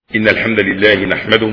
إن الحمد لله نحمده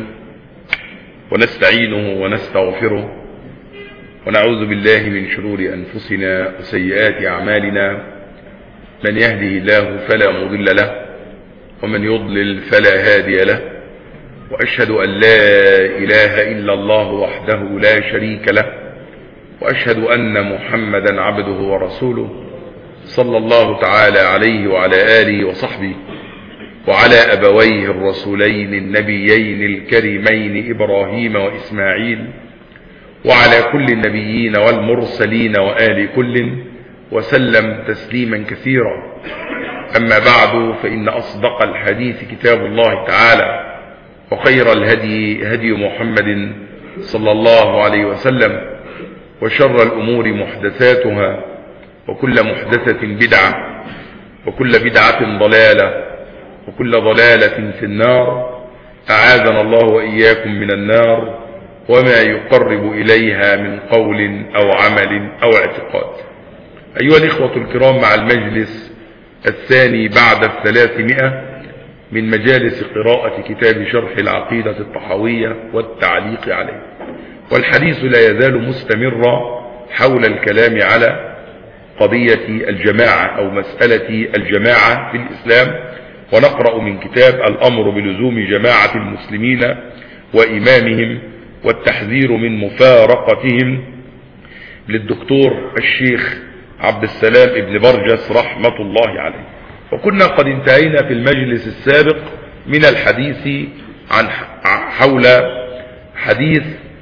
ونستعينه ونستغفره ونعوذ بالله من شرور أنفسنا وسيئات أعمالنا من يهده الله فلا مضل له ومن يضلل فلا هادي له وأشهد أن لا إله إلا الله وحده لا شريك له وأشهد أن محمدا عبده ورسوله صلى الله تعالى عليه وعلى آله وصحبه وعلى أبويه الرسولين النبيين الكريمين إبراهيم وإسماعيل وعلى كل النبيين والمرسلين وآل كل وسلم تسليما كثيرا أما بعد فإن أصدق الحديث كتاب الله تعالى وخير الهدي هدي محمد صلى الله عليه وسلم وشر الأمور محدثاتها وكل محدثة بدعة وكل بدعة ضلالة وكل ضلالة في النار أعاذنا الله وإياكم من النار وما يقرب إليها من قول أو عمل أو اعتقاد أيها الإخوة الكرام مع المجلس الثاني بعد الثلاثمائة من مجالس قراءة كتاب شرح العقيدة الطحاوية والتعليق عليه والحديث لا يزال مستمرا حول الكلام على قضية الجماعة أو مسألة الجماعة في الإسلام ونقرأ من كتاب الأمر بلزوم جماعة المسلمين وإمامهم والتحذير من مفارقتهم للدكتور الشيخ عبد السلام ابن برجس رحمة الله عليه وكنا قد انتهينا في المجلس السابق من الحديث عن حول حديث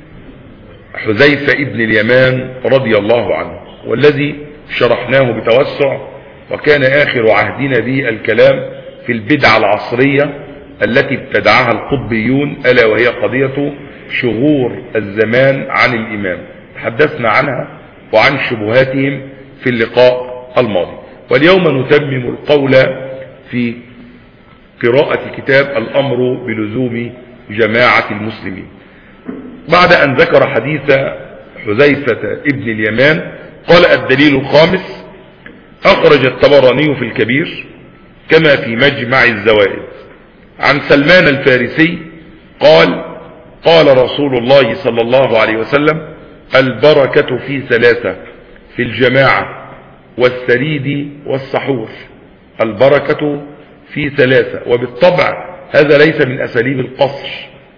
حذيفة ابن اليمان رضي الله عنه والذي شرحناه بتوسع وكان آخر عهدنا به الكلام في البدعة العصرية التي ابتدعها القطبيون ألا وهي قضية شغور الزمان عن الإمام تحدثنا عنها وعن شبهاتهم في اللقاء الماضي واليوم نتمم القول في قراءة كتاب الأمر بلزوم جماعة المسلمين بعد أن ذكر حديث حذيفة ابن اليمان قال الدليل الخامس أخرج الطبراني في الكبير كما في مجمع الزوائد عن سلمان الفارسي قال قال رسول الله صلى الله عليه وسلم البركة في ثلاثة في الجماعة والسريد والسحور البركة في ثلاثة وبالطبع هذا ليس من أساليب القصر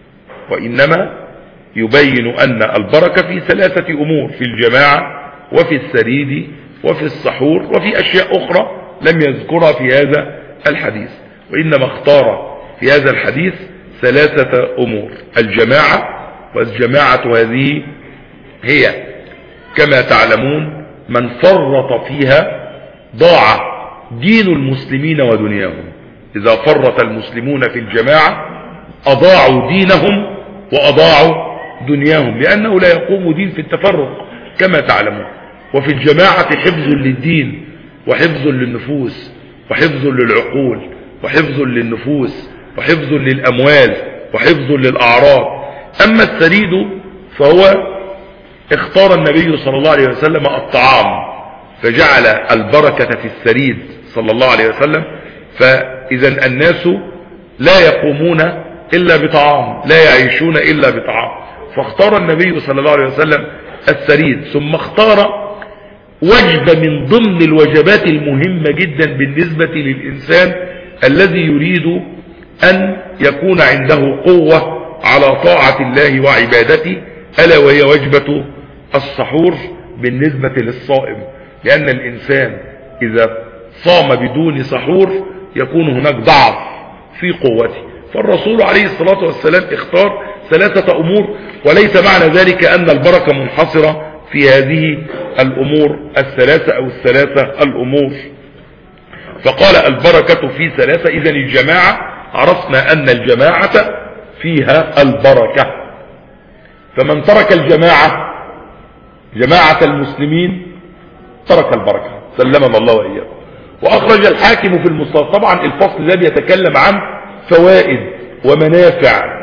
وإنما يبين أن البركة في ثلاثة أمور في الجماعة وفي السريد وفي السحور وفي أشياء أخرى لم يذكرها في هذا الحديث وإنما اختار في هذا الحديث ثلاثة أمور الجماعة والجماعة هذه هي كما تعلمون من فرط فيها ضاع دين المسلمين ودنياهم إذا فرط المسلمون في الجماعة أضاعوا دينهم وأضاعوا دنياهم لأنه لا يقوم دين في التفرق كما تعلمون وفي الجماعة حفظ للدين وحفظ للنفوس وحفظ للعقول وحفظ للنفوس وحفظ للأموال وحفظ للأعراض أما السريد فهو اختار النبي صلى الله عليه وسلم الطعام فجعل البركة في السريد صلى الله عليه وسلم فإذا الناس لا يقومون إلا بطعام لا يعيشون إلا بطعام فاختار النبي صلى الله عليه وسلم السريد ثم اختار وجبة من ضمن الوجبات المهمة جدا بالنسبة للإنسان الذي يريد أن يكون عنده قوة على طاعة الله وعبادته ألا وهي وجبة السحور بالنسبة للصائم لأن الإنسان إذا صام بدون سحور يكون هناك ضعف في قوته فالرسول عليه الصلاة والسلام اختار ثلاثة أمور وليس معنى ذلك أن البركة منحصرة في هذه الأمور الثلاثة أو الثلاثة الأمور فقال البركة في ثلاثة إذا الجماعة عرفنا أن الجماعة فيها البركة فمن ترك الجماعة جماعة المسلمين ترك البركة سلمنا الله وإياكم وأخرج الحاكم في المصطلح طبعا الفصل ده بيتكلم عن فوائد ومنافع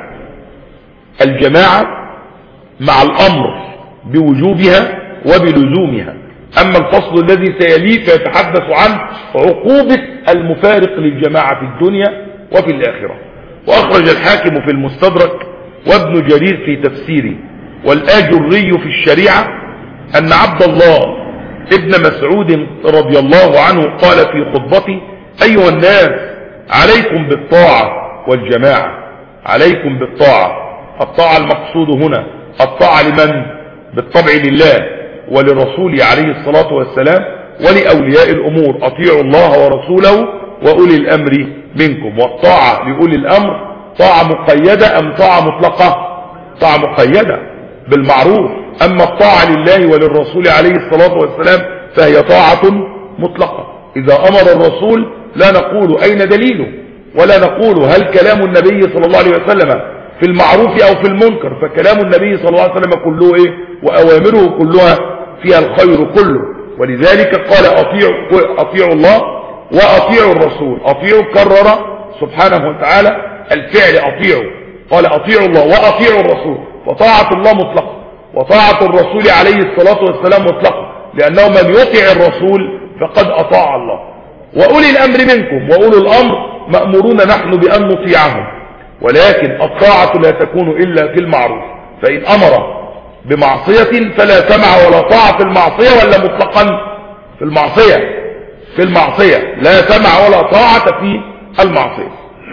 الجماعة مع الأمر بوجوبها وبلزومها أما الفصل الذي سيليه فيتحدث عن عقوبة المفارق للجماعة في الدنيا وفي الآخرة وأخرج الحاكم في المستدرك وابن جرير في تفسيره والآجري في الشريعة أن عبد الله ابن مسعود رضي الله عنه قال في خطبته أيها الناس عليكم بالطاعة والجماعة عليكم بالطاعة الطاعة المقصود هنا الطاعة لمن بالطبع لله ولرسوله عليه الصلاة والسلام ولأولياء الأمور أطيعوا الله ورسوله وأولي الأمر منكم والطاعة لأولي الأمر طاعة مقيدة أم طاعة مطلقة طاعة مقيدة بالمعروف أما الطاعة لله وللرسول عليه الصلاة والسلام فهي طاعة مطلقة إذا أمر الرسول لا نقول أين دليله ولا نقول هل كلام النبي صلى الله عليه وسلم في المعروف أو في المنكر فكلام النبي صلى الله عليه وسلم كله إيه وأوامره كلها فيها الخير كله ولذلك قال أطيعوا, أطيعوا الله وأطيعوا الرسول أطيعوا كرر سبحانه وتعالى الفعل أطيعوا قال أطيعوا الله وأطيعوا الرسول وطاعة الله مطلقة وطاعة الرسول عليه الصلاة والسلام مطلقة لأنه من يطيع الرسول فقد أطاع الله وأولي الأمر منكم وأولو الأمر مأمورون نحن بأن نطيعهم ولكن الطاعة لا تكون إلا في المعروف فإن أمر بمعصية فلا سمع ولا طاعة في المعصية ولا مطلقا في المعصية في المعصية لا سمع ولا طاعة في المعصية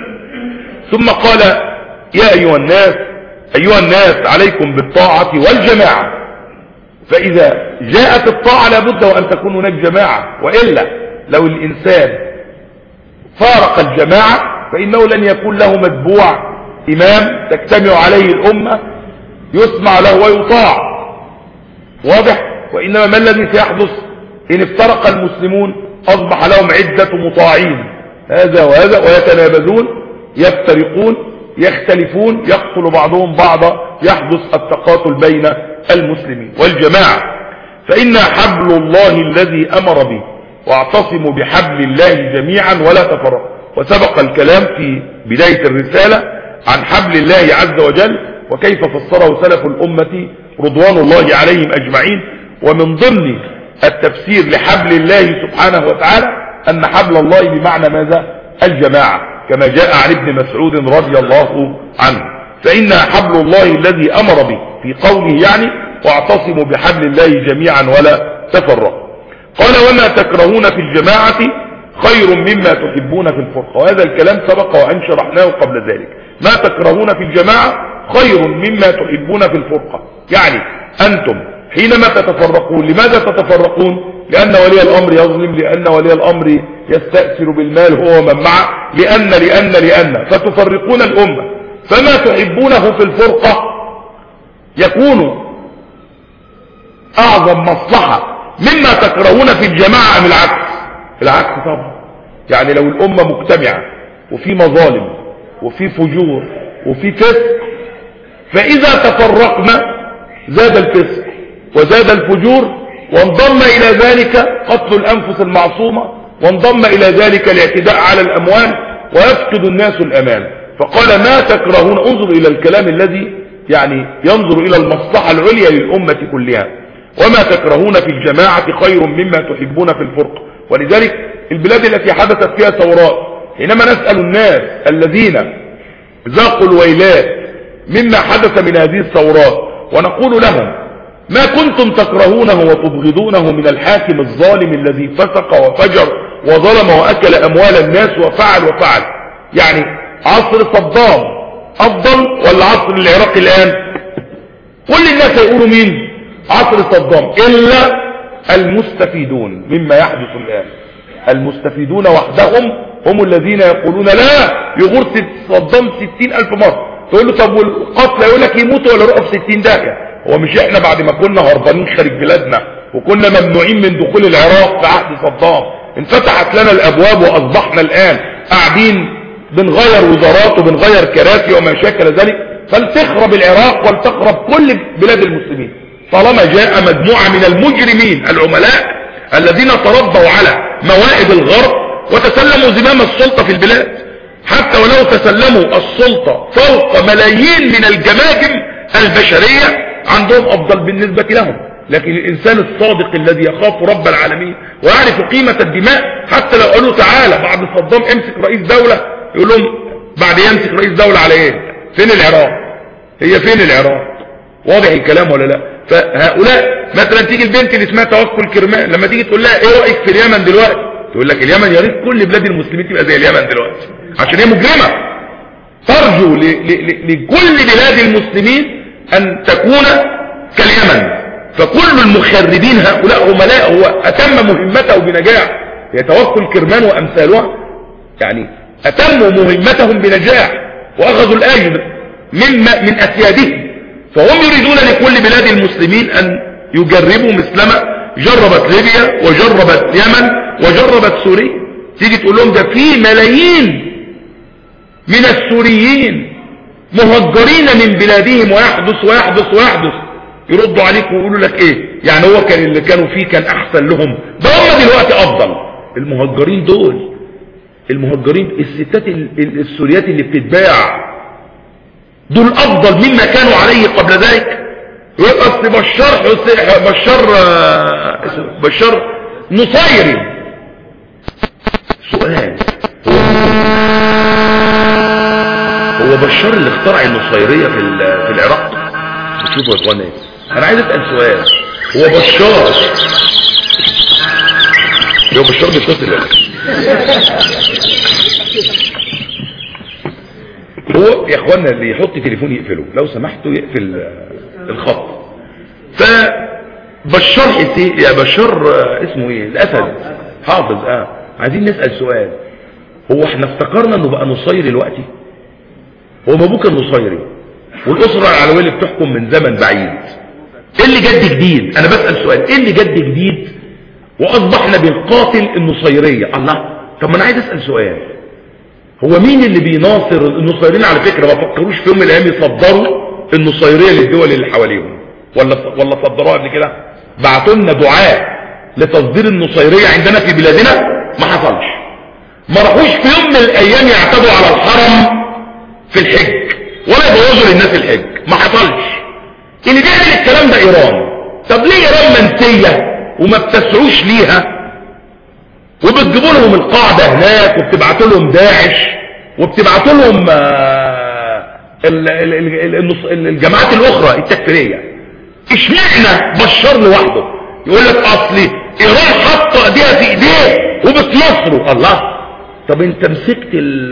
ثم قال يا أيها الناس أيها الناس عليكم بالطاعة والجماعة فإذا جاءت الطاعة لابد وأن تكون هناك جماعة وإلا لو الإنسان فارق الجماعة فإنه لن يكون له متبوع إمام تجتمع عليه الأمة يسمع له ويطاع واضح وإنما ما الذي سيحدث إن افترق المسلمون أصبح لهم عدة مطاعين هذا وهذا ويتنابزون يفترقون يختلفون يقتل بعضهم بعضا يحدث التقاتل بين المسلمين والجماعة فإن حبل الله الذي أمر به واعتصموا بحبل الله جميعا ولا تفرقوا وسبق الكلام في بداية الرسالة عن حبل الله عز وجل وكيف فسره سلف الأمة رضوان الله عليهم أجمعين ومن ضمن التفسير لحبل الله سبحانه وتعالى أن حبل الله بمعنى ماذا الجماعة كما جاء عن ابن مسعود رضي الله عنه فإنها حبل الله الذي أمر به في قوله يعني واعتصموا بحبل الله جميعا ولا تفرقوا قال وما تكرهون في الجماعة خير مما تحبون في الفرقة وهذا الكلام سبق وأن شرحناه قبل ذلك ما تكرهون في الجماعة خير مما تحبون في الفرقة يعني أنتم حينما تتفرقون لماذا تتفرقون لأن ولي الأمر يظلم لأن ولي الأمر يستأثر بالمال هو ومن معه لأن لأن لأن فتفرقون الأمة فما تحبونه في الفرقة يكون أعظم مصلحة مما تكرهون في الجماعة من العكس العكس طبعا يعني لو الأمة مجتمعة وفي مظالم وفي فجور وفي فسق فإذا تفرقنا زاد الفسق وزاد الفجور وانضم إلى ذلك قتل الأنفس المعصومة وانضم إلى ذلك الاعتداء على الأموال ويفقد الناس الأمان فقال ما تكرهون انظر إلى الكلام الذي يعني ينظر إلى المصلحة العليا للأمة كلها وما تكرهون في الجماعة خير مما تحبون في الفرق ولذلك البلاد التي حدثت فيها ثورات حينما نسأل الناس الذين ذاقوا الويلات مما حدث من هذه الثورات ونقول لهم ما كنتم تكرهونه وتبغضونه من الحاكم الظالم الذي فسق وفجر وظلم وأكل أموال الناس وفعل وفعل يعني عصر صدام أفضل ولا عصر العراق الآن كل الناس يقولوا مين عصر صدام إلا المستفيدون مما يحدث الآن المستفيدون وحدهم هم الذين يقولون لا يغور صدام ستين ألف مرة تقول له طب والقتلى يقول لك يموتوا ولا يروحوا في ستين داكة هو مش احنا بعد ما كنا هربانين خارج بلادنا وكنا ممنوعين من دخول العراق في عهد صدام انفتحت لنا الابواب واصبحنا الان قاعدين بنغير وزارات وبنغير كراسي وما شاكل ذلك فلتخرب العراق ولتخرب كل بلاد المسلمين طالما جاء مجموعة من المجرمين العملاء الذين تربوا على موائد الغرب وتسلموا زمام السلطة في البلاد حتى ولو تسلموا السلطة فوق ملايين من الجماجم البشرية عندهم أفضل بالنسبة لهم لكن الإنسان الصادق الذي يخاف رب العالمين ويعرف قيمة الدماء حتى لو قالوا تعالى بعد صدام امسك رئيس دولة يقول لهم بعد يمسك رئيس دولة على ايه فين العراق هي فين العراق واضح الكلام ولا لا فهؤلاء مثلا تيجي البنت اللي اسمها توكل كرمان لما تيجي تقول لها ايه رأيك في اليمن دلوقتي تقول لك اليمن يا ريت كل بلاد المسلمين تبقى زي اليمن دلوقتي عشان هي مجرمة ترجو لكل بلاد المسلمين ان تكون كاليمن فكل المخربين هؤلاء عملاء هو اتم مهمته بنجاح يتوكل كرمان وامثالها يعني اتموا مهمتهم بنجاح واخذوا الاجر مما من اسيادهم فهم يريدون لكل بلاد المسلمين ان يجربوا مثلما جربت ليبيا وجربت اليمن وجربت سوريا تيجي تقول لهم ده في ملايين من السوريين مهجرين من بلادهم ويحدث ويحدث ويحدث يردوا عليك ويقولوا لك ايه يعني هو كان اللي كانوا فيه كان احسن لهم ده هم دلوقتي افضل المهجرين دول المهجرين الستات السوريات اللي بتتباع دول افضل مما كانوا عليه قبل ذلك اصل بشار بشار بشار نصيري سؤال هو بشار اللي اخترع النصيريه في في العراق شوفوا يا اخوانا انا عايز اسال سؤال هو بشار هو بشار بيتصل ولا هو يا اخوانا اللي يحط تليفون يقفله لو سمحتوا يقفل الخط فبشار حسين يا بشار اسمه ايه الاسد حافظ اه عايزين نسأل سؤال هو احنا افتكرنا انه بقى نصيري دلوقتي هو ما ابوه كان نصيري والاسره العلويه اللي بتحكم من زمن بعيد ايه اللي جد جديد انا بسال سؤال ايه اللي جد جديد واصبحنا بنقاتل النصيريه الله طب ما انا عايز اسال سؤال هو مين اللي بيناصر النصيريين على فكره ما فكروش في يوم من الايام يصدروا النصيريه للدول اللي حواليهم ولا ولا صدروها قبل كده بعتوا لنا دعاء لتصدير النصيريه عندنا في بلادنا ما حصلش ما راحوش في يوم من الايام يعتدوا على الحرم في الحج ولا يبوظوا للناس الحج ما حصلش اللي بيعمل الكلام ده ايران طب ليه ايران منسيه وما بتسعوش ليها وبتجيبوا لهم القاعده هناك وبتبعتوا لهم داعش وبتبعتوا لهم الجماعات الاخرى التكفيريه اشمعنى بشار لوحده يقول لك اصلي ايران حاطه ايديها في ايديه وبتنصره الله طب انت مسكت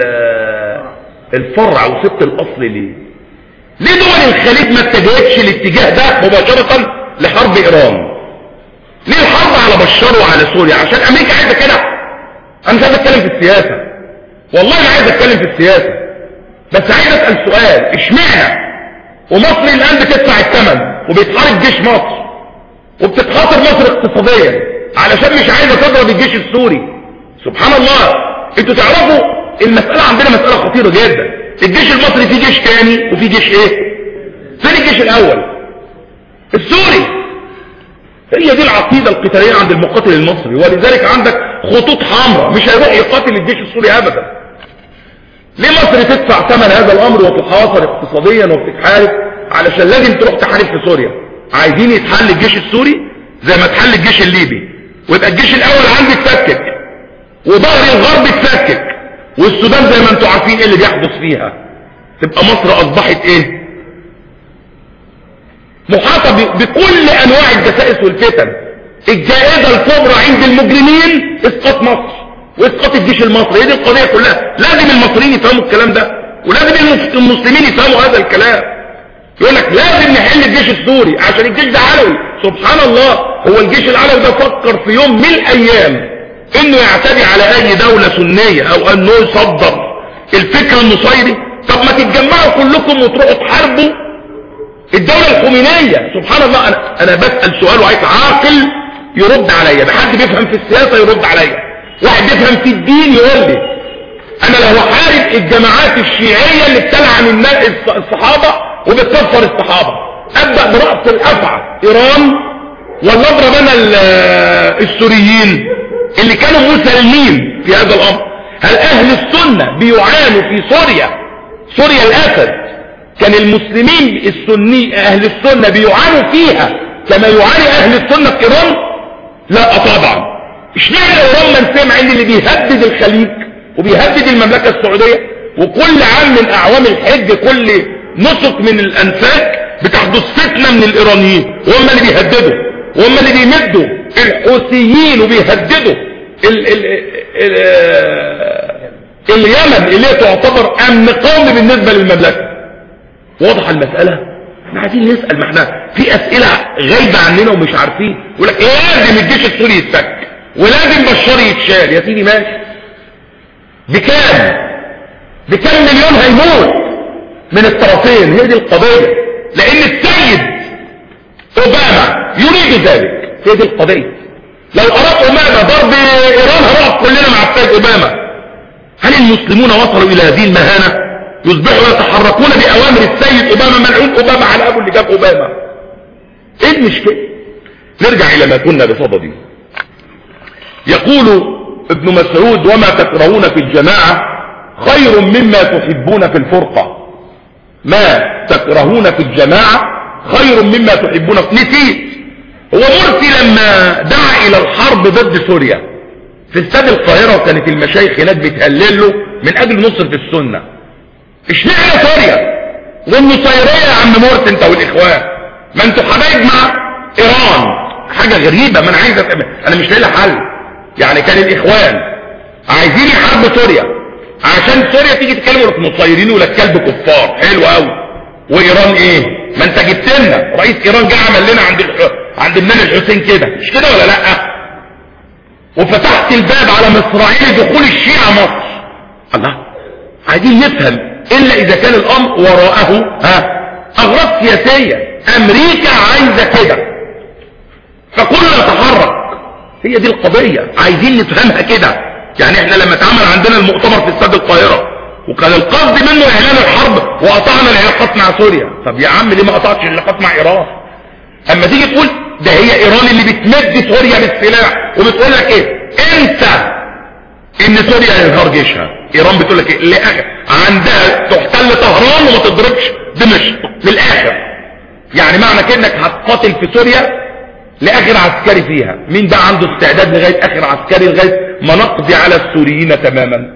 الفرع وسبت الاصل ليه ليه دول الخليج ما اتجهتش الاتجاه ده مباشرة لحرب ايران ليه الحرب على بشار وعلى سوريا عشان امريكا عايزه كده انا مش عايز اتكلم في السياسة والله ما عايز اتكلم في السياسة بس عايز اسأل سؤال اشمعنى ومصر الان بتدفع الثمن وبيتحارب جيش مصر وبتتخاطر مصر اقتصاديا علشان مش عايزه تضرب الجيش السوري سبحان الله انتوا تعرفوا المسألة عندنا مسألة خطيرة جدا الجيش المصري فيه جيش تاني وفيه جيش ايه فين الجيش الاول السوري هي دي العقيدة القتالية عند المقاتل المصري ولذلك عندك خطوط حمراء مش هيروح يقاتل الجيش السوري ابدا ليه مصر تدفع ثمن هذا الامر وتحاصر اقتصاديا وبتتحارب علشان لازم تروح تحارب في سوريا عايزين يتحل الجيش السوري زي ما اتحل الجيش الليبي ويبقى الجيش الاول عندي اتفكك وظهر الغرب اتفكك والسودان زي ما انتم عارفين ايه اللي بيحدث فيها تبقى مصر اصبحت ايه محاطة بكل انواع الدسائس والفتن الجائزة الكبرى عند المجرمين اسقاط مصر واسقاط الجيش المصري هي دي القضية كلها لازم المصريين يفهموا الكلام ده ولازم المسلمين يفهموا هذا الكلام يقول لك لازم نحل الجيش السوري عشان الجيش ده علوي سبحان الله هو الجيش العلوي ده فكر في يوم من الايام انه يعتدي على اي دولة سنية او انه يصدر الفكر النصيري طب ما تتجمعوا كلكم وتروحوا تحاربوا الدولة الخمينية سبحان الله انا, أنا بسأل سؤال وعايز عاقل يرد عليا ده حد بيفهم في السياسة يرد عليا واحد بيفهم في الدين يقول لي انا لو هحارب الجماعات الشيعية اللي بتلعن الصحابة وبتكفر الصحابة ابدأ برأس الافعى ايران ولا اضرب انا السوريين اللي كانوا مسلمين في هذا الامر هل اهل السنة بيعانوا في سوريا سوريا الاسد كان المسلمين السني اهل السنة بيعانوا فيها كما يعاني اهل السنة في ايران لا طبعا اشمعنى ايران منسيه مع ان اللي بيهدد الخليج وبيهدد المملكة السعودية وكل عام من اعوام الحج كل نسك من الانساك بتحدث فتنة من الايرانيين وهم اللي بيهددوا وهم اللي بيمدوا الحوثيين وبيهددوا ال ال ال اليمن اللي هي تعتبر امن قومي بالنسبة للمملكة واضح المسألة احنا عايزين نسأل ما احنا في اسئلة غايبة عننا ومش عارفين يقول لك لازم الجيش السوري يتفك ولازم بشار يتشال يا سيدي ماشي بكام بكام مليون هيموت من الطرفين هي دي القضية لان السيد اوباما يريد ذلك هي دي القضية لو اراد اوباما ضرب ايران هنقف كلنا مع السيد اوباما هل المسلمون وصلوا الى هذه المهانة يصبحوا يتحركون باوامر السيد اوباما ملعون اوباما على ابو اللي جاب اوباما ايه المشكلة نرجع الى ما كنا بصدده يقول ابن مسعود وما تكرهون في الجماعة خير مما تحبون في الفرقة ما تكرهون في الجماعة خير مما تحبون في نسيت هو مرسي لما دعا الى الحرب ضد سوريا في استاد القاهرة وكانت المشايخ هناك بتهلل له من اجل نصر في السنة اشمعنى سوريا والنصيرية يا عم مرسي انت والاخوان ما انتوا حبايب مع ايران حاجة غريبة ما انا عايز أفهم. انا مش لاقي لها حل يعني كان الاخوان عايزين يحاربوا سوريا عشان سوريا تيجي تتكلم لك مصيرين ولا الكلب كفار حلو قوي وايران ايه ما انت جبت لنا رئيس ايران جه عمل لنا عند الح... عند الملك الحسين كده مش كده ولا لا وفتحت الباب على مصراعيل دخول الشيعة مصر الله عايزين نفهم الا اذا كان الامر وراءه ها اغراض سياسية امريكا عايزة كده فكلنا نتحرك هي دي القضية عايزين نفهمها كده يعني احنا لما اتعمل عندنا المؤتمر في استاد القاهرة وكان القصد منه اعلان الحرب وقطعنا العلاقات مع سوريا طب يا عم ليه ما قطعتش العلاقات مع ايران اما تيجي تقول ده هي ايران اللي بتمد سوريا بالسلاح وبتقول لك ايه انسى ان سوريا يظهر جيشها ايران بتقول لك ايه لاخر عندها تحتل طهران وما تضربش دمشق للاخر يعني معنى كده انك هتقاتل في سوريا لاخر عسكري فيها مين بقى عنده استعداد لغايه اخر عسكري لغايه ما نقضي على السوريين تماما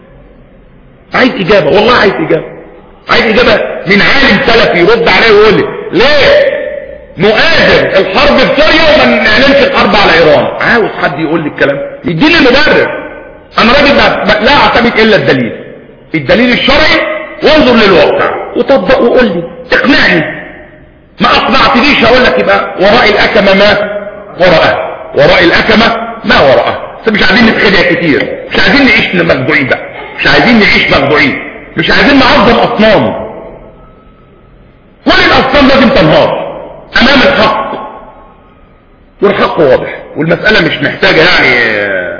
عايز اجابه والله عايز اجابه عايز اجابه من عالم سلفي يرد عليه ويقول لي ليه نؤازر الحرب في سوريا وما نعلنش الحرب على ايران عاوز حد يقول لي الكلام يديني مبرر انا راجل لا اعتمد الا الدليل الدليل الشرعي وانظر للواقع وطبق وقول لي اقنعني ما اقنعتنيش هقول لك يبقى وراء الاكمه ما وراءه وراء الاكمه ما وراءه بس مش عايزين نتخدع كتير مش عايزين نعيش مخدوعين بقى مش عايزين نعيش مخدوعين مش عايزين نعظم اصنام كل الاصنام لازم تنهار امام الحق والحق واضح والمسألة مش محتاجة يعني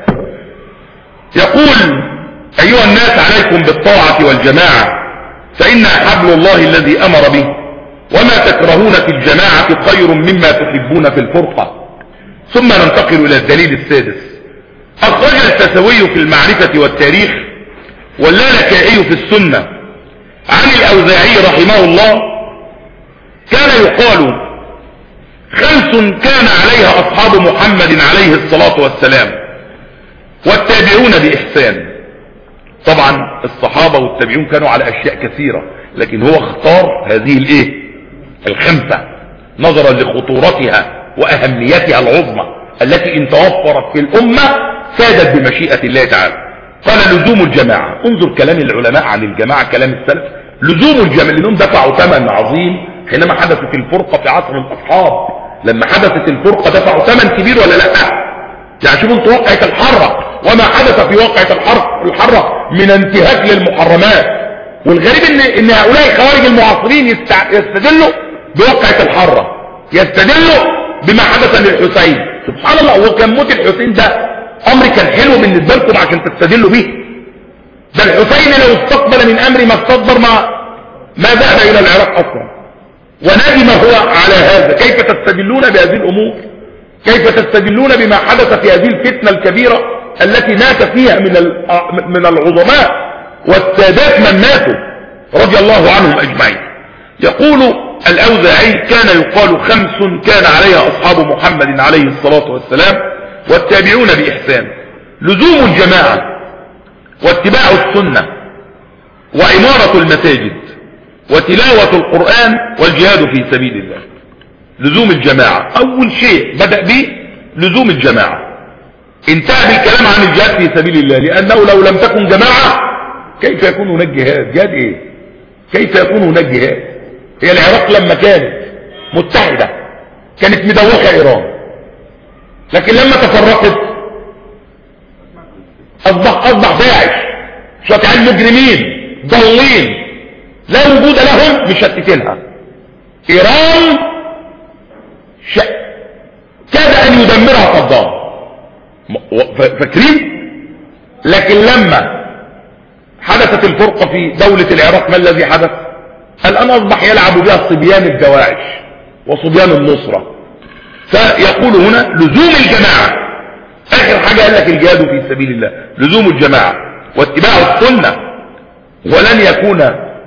يقول ايها الناس عليكم بالطاعة والجماعة فان حبل الله الذي امر به وما تكرهون في الجماعة خير مما تحبون في الفرقة ثم ننتقل الى الدليل السادس اخرج التسوي في المعرفة والتاريخ واللالكائي في السنة عن الاوزاعي رحمه الله كان يقال خمس كان عليها اصحاب محمد عليه الصلاة والسلام والتابعون باحسان طبعا الصحابة والتابعون كانوا على اشياء كثيرة لكن هو اختار هذه الايه الخمسة نظرا لخطورتها واهميتها العظمى التي ان توفرت في الامة سادت بمشيئة الله تعالى قال لزوم الجماعة انظر كلام العلماء عن الجماعة كلام السلف لزوم الجماعة لانهم دفعوا ثمن عظيم حينما حدثت الفرقة في عصر الاصحاب لما حدثت الفرقة دفعوا ثمن كبير ولا لا يعني شوفوا انتوا وقعة الحرة وما حدث في وقعة الحرة الحرة من انتهاك للمحرمات والغريب ان ان هؤلاء الخوارج المعاصرين يستع... يستدلوا بوقعة الحرة يستدلوا بما حدث للحسين سبحان الله وكان موت الحسين ده امر كان حلو بالنسبة لكم عشان تستدلوا به ده الحسين لو استقبل من امر ما استدبر ما ما ذهب الى العراق اصلا وندم هو على هذا كيف تستدلون بهذه الامور كيف تستدلون بما حدث في هذه الفتنة الكبيرة التي مات فيها من من العظماء والسادات من ماتوا رضي الله عنهم اجمعين يقول الاوزاعي كان يقال خمس كان عليها اصحاب محمد عليه الصلاة والسلام والتابعون باحسان لزوم الجماعة واتباع السنة وعمارة المساجد وتلاوة القرآن والجهاد في سبيل الله لزوم الجماعة اول شيء بدأ به لزوم الجماعة انتهى بالكلام عن الجهاد في سبيل الله لانه لو لم تكن جماعة كيف يكون هناك جهاد جهاد ايه كيف يكون هناك جهاد هي العراق لما كانت متحدة كانت مدوخة ايران لكن لما تفرقت اصبح اصبح داعش شوية عيال مجرمين ضالين لا وجود لهم مشتتينها ايران ش... كاد ان يدمرها صدام فاكرين لكن لما حدثت الفرقة في دولة العراق ما الذي حدث الان اصبح يلعب بها صبيان الدواعش وصبيان النصرة فيقول هنا لزوم الجماعة اخر حاجة قال لك الجهاد في سبيل الله لزوم الجماعة واتباع السنة ولن يكون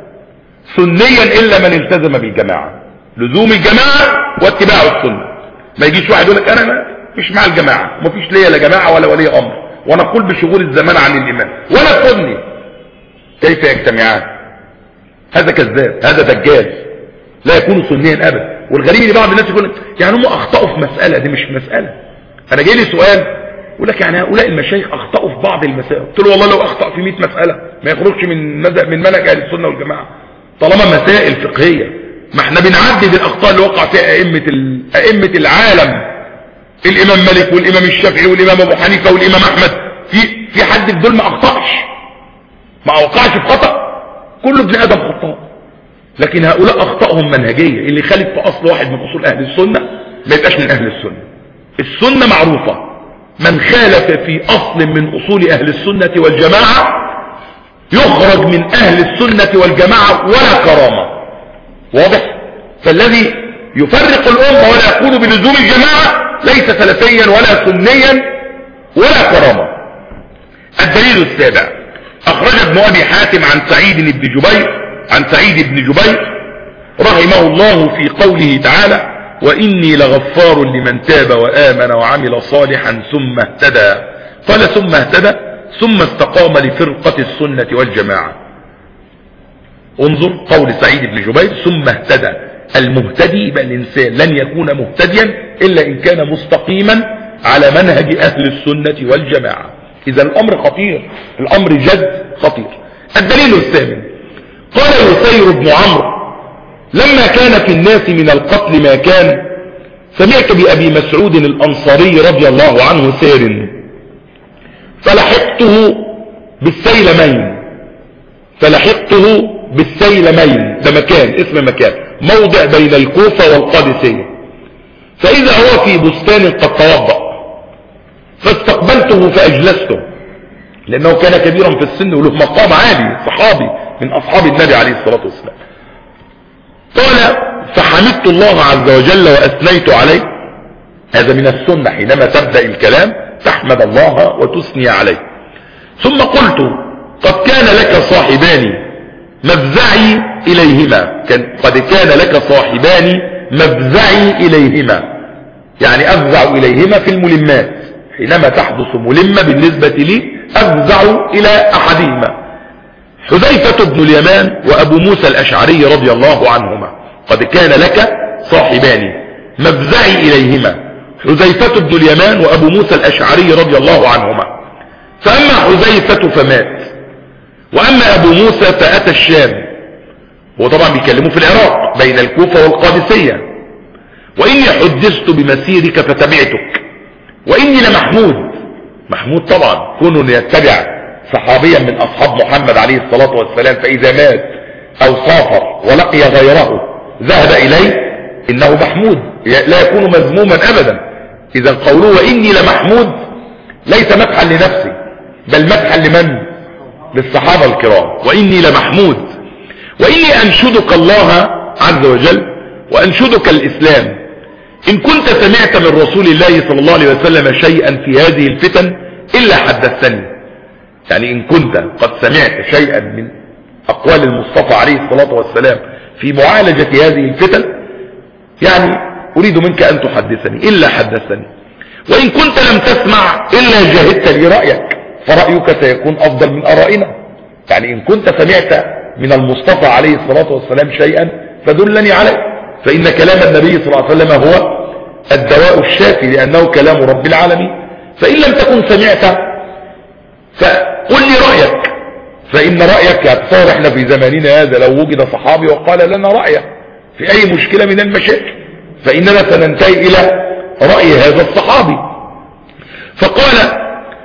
سنيا الا من التزم بالجماعة لزوم الجماعة واتباع السنة ما يجيش واحد يقول لك انا مش مع الجماعة مفيش ليا لا جماعة ولا ولي امر ونقول بشغول الزمان عن الامام ولا سني كيف يجتمعان هذا كذاب هذا دجال لا يكون سنيا ابدا والغريب ان بعض الناس يقول يعني هم اخطاوا في مسألة دي مش مسألة انا جاي لي سؤال يقول لك يعني هؤلاء المشايخ اخطاوا في بعض المسائل قلت له والله لو اخطا في 100 مسألة ما يخرجش من من منهج اهل السنة والجماعة طالما مسائل فقهية ما احنا بنعدد الاخطاء اللي وقع فيها ائمة ائمة العالم الامام مالك والامام الشافعي والامام ابو حنيفة والامام احمد في في حد في دول ما اخطاش ما اوقعش في خطأ كل ابن ادم خطاء لكن هؤلاء اخطائهم منهجية اللي خالف في اصل واحد من اصول اهل السنة ما يبقاش من اهل السنة السنة معروفة من خالف في اصل من اصول اهل السنة والجماعة يخرج من اهل السنة والجماعة ولا كرامة واضح فالذي يفرق الامة ولا يقول بلزوم الجماعة ليس سلفيا ولا سنيا ولا كرامة الدليل السابع اخرج ابن ابي حاتم عن سعيد بن جبير عن سعيد بن جبير رحمه الله في قوله تعالى وإني لغفار لمن تاب وآمن وعمل صالحا ثم اهتدى قال ثم اهتدى ثم استقام لفرقة السنة والجماعة انظر قول سعيد بن جبير ثم اهتدى المهتدي بل الإنسان لن يكون مهتديا إلا إن كان مستقيما على منهج أهل السنة والجماعة إذا الأمر خطير الأمر جد خطير الدليل الثامن قال يسير بن عمرو لما كان في الناس من القتل ما كان سمعت بأبي مسعود الأنصاري رضي الله عنه سار فلحقته بالسيلمين فلحقته بالسيلمين ده مكان اسم مكان موضع بين الكوفة والقادسية فإذا هو في بستان قد توضأ فاستقبلته فأجلسته لأنه كان كبيرا في السن وله مقام عالي صحابي من أصحاب النبي عليه الصلاة والسلام قال فحمدت الله عز وجل وأثنيت عليه هذا من السنة حينما تبدأ الكلام تحمد الله وتثني عليه ثم قلت قد كان لك صاحبان مفزعي إليهما كان قد كان لك صاحبان مفزعي إليهما يعني أفزع إليهما في الملمات حينما تحدث ملمة بالنسبة لي أفزع إلى أحدهما حذيفة بن اليمان وأبو موسى الأشعري رضي الله عنهما قد كان لك صاحبان مفزعي إليهما حذيفة بن اليمان وأبو موسى الأشعري رضي الله عنهما فأما حذيفة فمات وأما أبو موسى فأتى الشام هو طبعا بيكلموا في العراق بين الكوفة والقادسية وإني حدثت بمسيرك فتبعتك وإني لمحمود محمود طبعا كون يتبع صحابيا من اصحاب محمد عليه الصلاة والسلام فاذا مات او سافر ولقي غيره ذهب اليه انه محمود لا يكون مذموما ابدا اذا قوله واني لمحمود ليس مدحا لنفسي بل مدحا لمن للصحابة الكرام واني لمحمود واني انشدك الله عز وجل وانشدك الاسلام ان كنت سمعت من رسول الله صلى الله عليه وسلم شيئا في هذه الفتن الا حدثتني يعني إن كنت قد سمعت شيئا من أقوال المصطفى عليه الصلاة والسلام في معالجة هذه الفتن يعني أريد منك أن تحدثني إلا حدثني وإن كنت لم تسمع إلا جاهدت لي رأيك فرأيك سيكون أفضل من أرائنا يعني إن كنت سمعت من المصطفى عليه الصلاة والسلام شيئا فدلني عليه فإن كلام النبي صلى الله عليه وسلم هو الدواء الشافي لأنه كلام رب العالمين فإن لم تكن سمعت فقل لي رأيك فإن رأيك يتصور احنا في زماننا هذا لو وجد صحابي وقال لنا رأيه في أي مشكلة من المشاكل فإننا سننتهي إلى رأي هذا الصحابي فقال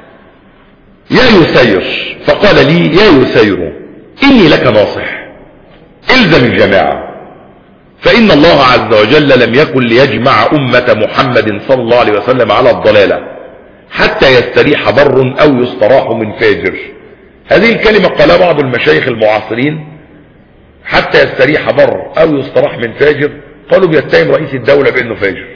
يا يسير فقال لي يا يسير إني لك ناصح الزم الجماعة فإن الله عز وجل لم يكن ليجمع أمة محمد صلى الله عليه وسلم على الضلالة حتى يستريح بر أو يستراح من فاجر هذه الكلمة قال بعض المشايخ المعاصرين حتى يستريح بر أو يستراح من فاجر قالوا بيتهم رئيس الدولة بأنه فاجر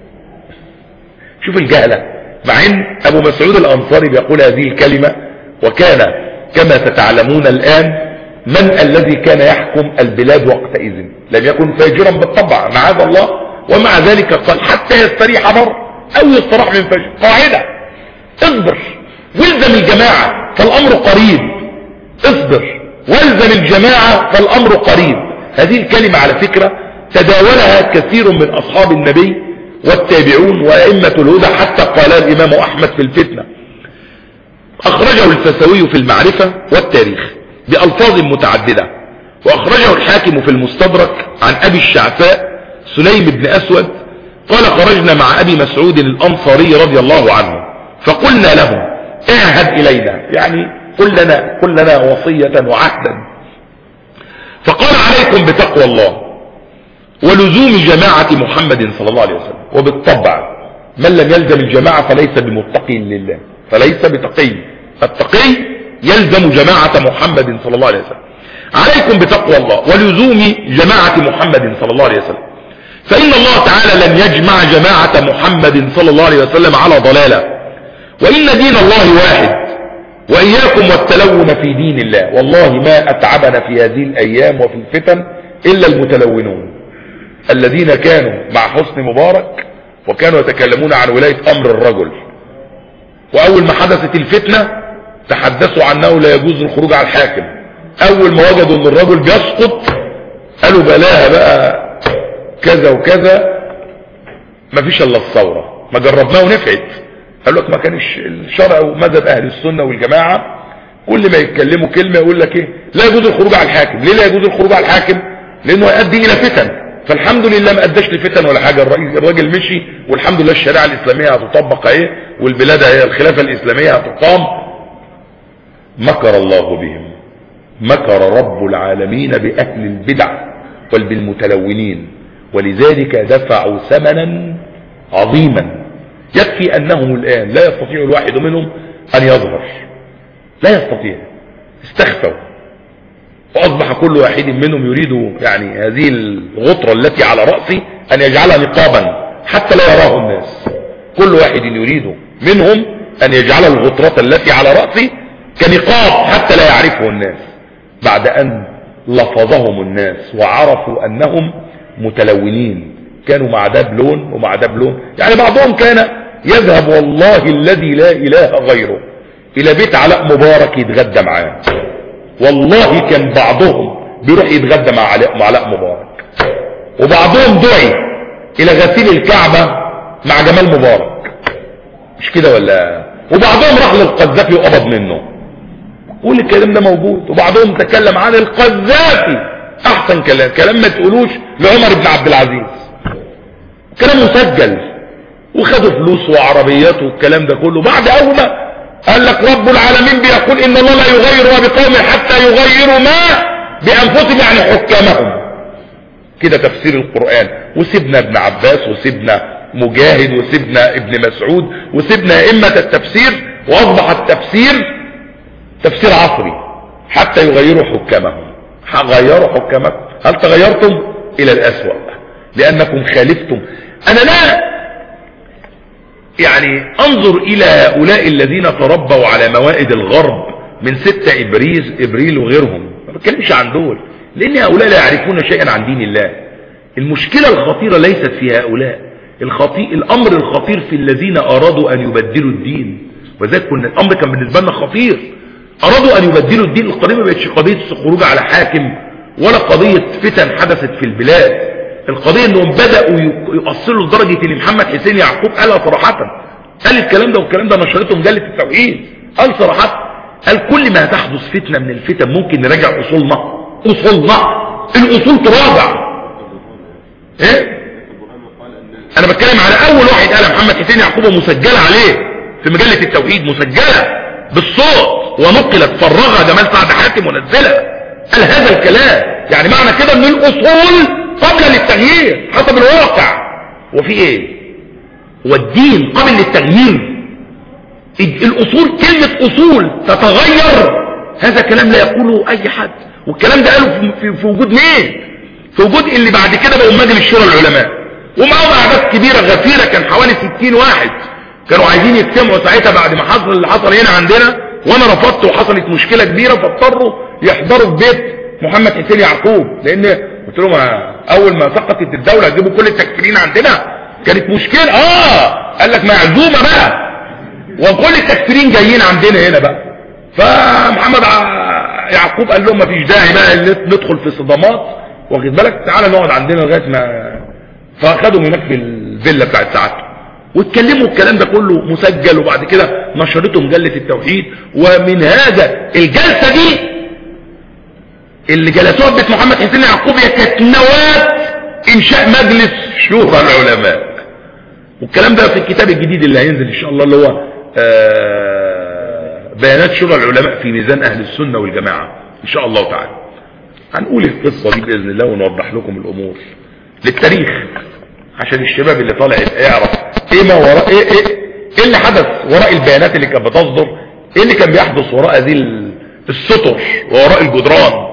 شوف الجهلة مع ان ابو مسعود الانصاري بيقول هذه الكلمة وكان كما تتعلمون الان من الذي كان يحكم البلاد وقتئذ لم يكن فاجرا بالطبع معاذ الله ومع ذلك قال حتى يستريح بر او يستراح من فاجر قاعدة اصبر والزم الجماعة فالامر قريب اصبر والزم الجماعة فالامر قريب هذه الكلمة على فكرة تداولها كثير من اصحاب النبي والتابعون وأئمة الهدى حتى قال الإمام أحمد في الفتنة أخرجه الفسوي في المعرفة والتاريخ بألفاظ متعددة وأخرجه الحاكم في المستدرك عن أبي الشعفاء سليم بن أسود قال خرجنا مع أبي مسعود الأنصاري رضي الله عنه فقلنا له اعهد إلينا يعني قل لنا, قل لنا وصية وعهدا فقال عليكم بتقوى الله ولزوم جماعة محمد صلى الله عليه وسلم وبالطبع من لم يلزم الجماعة فليس بمتقي لله فليس بتقي التقي يلزم جماعة محمد صلى الله عليه وسلم عليكم بتقوى الله ولزوم جماعة محمد صلى الله عليه وسلم فإن الله تعالى لم يجمع جماعة محمد صلى الله عليه وسلم على ضلالة وإن دين الله واحد وإياكم والتلون في دين الله والله ما أتعبنا في هذه الأيام وفي الفتن إلا المتلونون الذين كانوا مع حسن مبارك وكانوا يتكلمون عن ولاية أمر الرجل وأول ما حدثت الفتنة تحدثوا عنه لا يجوز الخروج على الحاكم أول ما وجدوا أن الرجل بيسقط قالوا بلاها بقى كذا وكذا ما فيش إلا الثورة ما جربناه ونفعت قال لك ما كان الشرع ومذهب أهل السنة والجماعة كل ما يتكلموا كلمة يقول لك ايه لا يجوز الخروج على الحاكم ليه لا يجوز الخروج على الحاكم لانه يؤدي الى فتن فالحمد لله ما اداش لفتن ولا حاجة الرئيس الراجل مشي والحمد لله الشريعة الاسلامية هتطبق ايه والبلاد هي الخلافة الاسلامية هتقام مكر الله بهم مكر رب العالمين باهل البدع وبالمتلونين ولذلك دفعوا ثمنا عظيما يكفي انهم الان لا يستطيع الواحد منهم ان يظهر لا يستطيع استخفوا واصبح كل واحد منهم يريد يعني هذه الغطرة التي على رأسه ان يجعلها نقابا حتى لا يراه الناس كل واحد يريد منهم ان يجعل الغطرة التي على رأسه كنقاب حتى لا يعرفه الناس بعد ان لفظهم الناس وعرفوا انهم متلونين كانوا مع ده بلون ومع ده بلون يعني بعضهم كان يذهب والله الذي لا اله غيره الى بيت علاء مبارك يتغدى معاه والله كان بعضهم بيروح يتغدى مع علاء, مع علاء مبارك وبعضهم دعي الى غسيل الكعبة مع جمال مبارك مش كده ولا وبعضهم راح للقذافي وقبض منه كل الكلام ده موجود وبعضهم تكلم عن القذافي احسن كلام كلام ما تقولوش لعمر بن عبد العزيز كلام مسجل وخدوا فلوس وعربيات والكلام ده كله بعد اول ما قال لك رب العالمين بيقول ان الله لا يغير ما بقوم حتى يغيروا ما بانفسهم يعني حكامهم كده تفسير القرآن وسيبنا ابن عباس وسيبنا مجاهد وسيبنا ابن مسعود وسيبنا ائمة التفسير واصبح التفسير تفسير عصري حتى يغيروا حكامهم غيروا حكامكم هل تغيرتم الى الاسوأ لانكم خالفتم انا لا يعني انظر الى هؤلاء الذين تربوا على موائد الغرب من ستة ابريل ابريل وغيرهم ما بتكلمش عن دول لان هؤلاء لا يعرفون شيئا عن دين الله المشكلة الخطيرة ليست في هؤلاء الخطي... الامر الخطير في الذين ارادوا ان يبدلوا الدين وذلك كنا الامر كان بالنسبة لنا خطير ارادوا ان يبدلوا الدين القضية ما بقتش قضية خروج على حاكم ولا قضية فتن حدثت في البلاد القضية انهم بدأوا يؤصلوا لدرجة ان محمد حسين يعقوب قالها صراحة قال الكلام ده والكلام ده نشرته مجلة التوحيد قال صراحة قال كل ما تحدث فتنة من الفتن ممكن نراجع اصولنا اصولنا الاصول تراجع ايه انا بتكلم على اول واحد قال محمد حسين يعقوب مسجلة عليه في مجلة التوحيد مسجلة بالصوت ونقلت فرغها جمال سعد حاتم ونزلها قال هذا الكلام يعني معنى كده ان الاصول قبل للتغيير حسب الواقع وفي ايه والدين قبل للتغيير الاصول كلمة اصول تتغير هذا كلام لا يقوله اي حد والكلام ده قاله في, في وجود مين في وجود اللي بعد كده بقوا مجلس شورى العلماء ومعهم اعداد كبيرة غفيرة كان حوالي 60 واحد كانوا عايزين يجتمعوا ساعتها بعد ما حصل اللي حصل هنا عندنا وانا رفضت وحصلت مشكلة كبيرة فاضطروا يحضروا في بيت محمد حسين يعقوب لان قلت لهم اول ما سقطت الدولة جيبوا كل التكفيرين عندنا كانت مشكلة اه قال لك معزومة بقى وكل التكفيرين جايين عندنا هنا بقى فمحمد يعقوب قال لهم مفيش داعي بقى ندخل في صدامات واخد بالك تعالى نقعد عندنا لغايه ما فاخدهم هناك في الفيلا بتاعت سعادته واتكلموا الكلام ده كله مسجل وبعد كده نشرته مجله التوحيد ومن هذا الجلسه دي اللي جلسوها بيت محمد حسين يعقوب هي كانت نواه انشاء مجلس شورى العلماء والكلام ده في الكتاب الجديد اللي هينزل ان شاء الله اللي هو بيانات شورى العلماء في ميزان اهل السنة والجماعة ان شاء الله تعالى هنقول القصة دي باذن الله ونوضح لكم الامور للتاريخ عشان الشباب اللي طالع يعرف ايه ما وراء ايه ايه ايه اللي حدث وراء البيانات اللي كانت بتصدر ايه اللي كان بيحدث وراء هذه السطر ووراء الجدران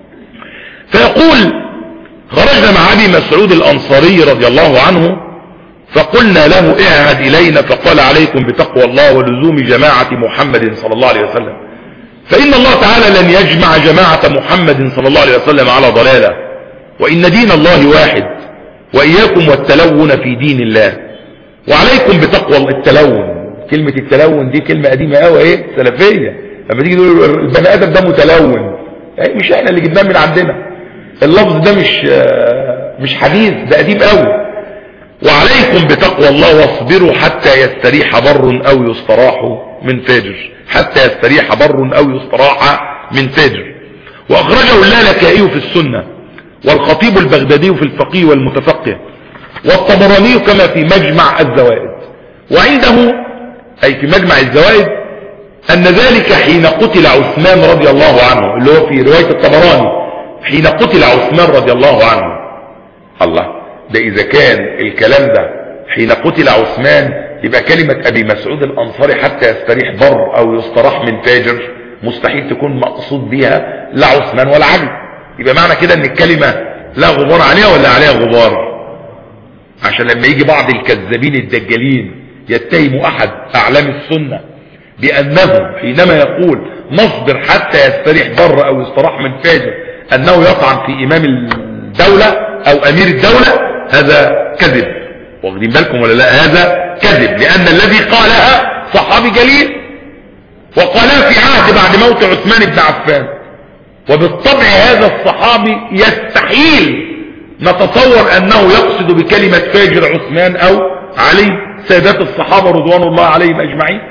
فيقول خرجنا مع ابي مسعود الانصاري رضي الله عنه فقلنا له اعهد الينا فقال عليكم بتقوى الله ولزوم جماعة محمد صلى الله عليه وسلم فان الله تعالى لن يجمع جماعة محمد صلى الله عليه وسلم على ضلالة وان دين الله واحد واياكم والتلون في دين الله وعليكم بتقوى التلون كلمة التلون دي كلمة قديمة قوي ايه سلفية لما تيجي تقول البني ادم ده متلون ايه مش احنا اللي جبناه من عندنا اللفظ ده مش مش حديث ده قديم قوي وعليكم بتقوى الله واصبروا حتى يستريح بر او يستراح من فاجر حتى يستريح بر او يستراح من فاجر واخرجه اللالكائي في السنة والخطيب البغدادي في الفقيه والمتفقه والطبراني كما في مجمع الزوائد وعنده اي في مجمع الزوائد ان ذلك حين قتل عثمان رضي الله عنه اللي هو في رواية الطبراني حين قتل عثمان رضي الله عنه الله ده اذا كان الكلام ده حين قتل عثمان يبقى كلمة ابي مسعود الانصاري حتى يستريح بر او يستراح من فاجر مستحيل تكون مقصود بها لا عثمان ولا علي يبقى معنى كده ان الكلمة لا غبار عليها ولا عليها غبار عشان لما يجي بعض الكذابين الدجالين يتهموا احد اعلام السنة بانه حينما يقول نصبر حتى يستريح بر او يستراح من فاجر انه يطعن في امام الدولة او امير الدولة هذا كذب واخدين بالكم ولا لا هذا كذب لان الذي قالها صحابي جليل وقالها في عهد بعد موت عثمان بن عفان وبالطبع هذا الصحابي يستحيل نتصور انه يقصد بكلمة فاجر عثمان او علي سادات الصحابة رضوان الله عليهم اجمعين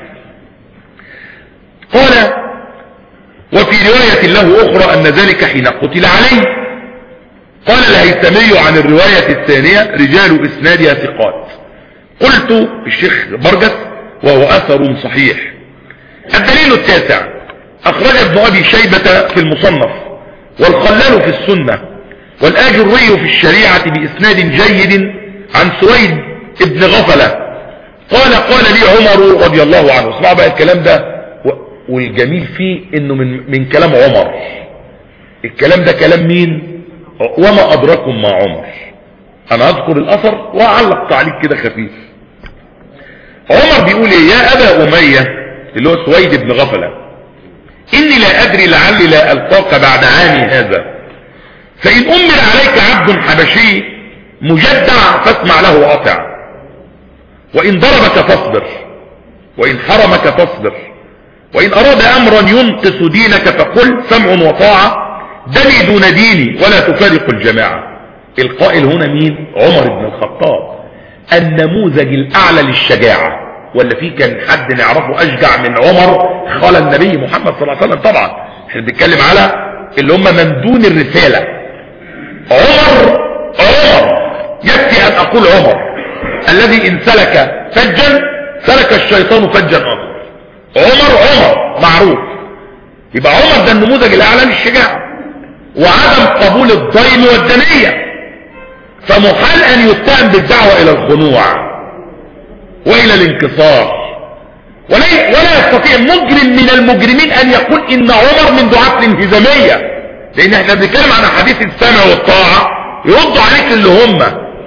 قال وفي رواية له اخرى ان ذلك حين قتل علي قال الهيثمي عن الرواية الثانية رجال اسنادها ثقات قلت الشيخ برجس وهو اثر صحيح الدليل التاسع اخرج ابن ابي شيبة في المصنف والخلال في السنة والاجري في الشريعة باسناد جيد عن سويد ابن غفلة قال قال لي عمر رضي الله عنه اسمعوا بقى الكلام ده والجميل فيه انه من, من كلام عمر الكلام ده كلام مين وما ادراكم مع عمر انا اذكر الاثر واعلق تعليق كده خفيف عمر بيقول ايه يا ابا امية اللي هو سويد بن غفلة اني لا ادري لعلي لا القاك بعد عامي هذا فان امر عليك عبد حبشي مجدع فاسمع له واطع وان ضربك فاصبر وان حرمك فاصبر وإن أراد أمرا ينقص دينك فقل سمع وطاعة دني دون ديني ولا تفارق الجماعة القائل هنا مين عمر بن الخطاب النموذج الأعلى للشجاعة ولا في كان حد نعرفه أشجع من عمر قال النبي محمد صلى الله عليه وسلم طبعا احنا بنتكلم على اللي هم من دون الرسالة عمر عمر يكفي أن أقول عمر الذي إن سلك فجا سلك الشيطان فجا آخر عمر عمر معروف يبقى عمر ده النموذج الأعلى للشجاعة وعدم قبول الضيم والدنية فمحال أن يتهم بالدعوة إلى الخنوع وإلى الانكسار ولا ولا يستطيع مجرم من المجرمين أن يقول إن عمر من دعاة الانهزامية لأن احنا بنتكلم عن حديث السمع والطاعة يردوا عليك اللي هم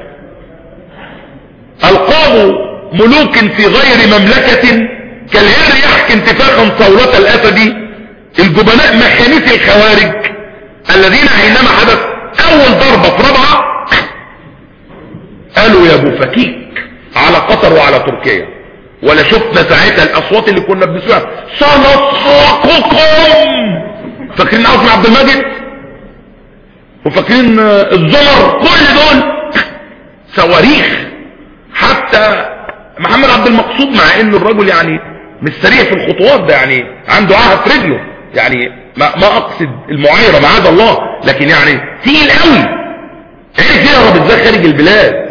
ألقاب ملوك في غير مملكة كالهر يحكي انتفاخا صولة الأسد الجبناء مخانيس الخوارج الذين حينما حدث أول ضربة في ربعة قالوا يا ابو فكيك على قطر وعلى تركيا ولا شفنا ساعتها الاصوات اللي كنا بنسمعها سنسحقكم فاكرين عاصم عبد المجيد وفاكرين الزمر كل دول صواريخ حتى محمد عبد المقصود مع انه الرجل يعني مش سريع في الخطوات ده يعني عنده عهد في رجله يعني ما, ما اقصد المعايره معاذ الله لكن يعني تقيل قوي عرف يهرب ازاي خارج البلاد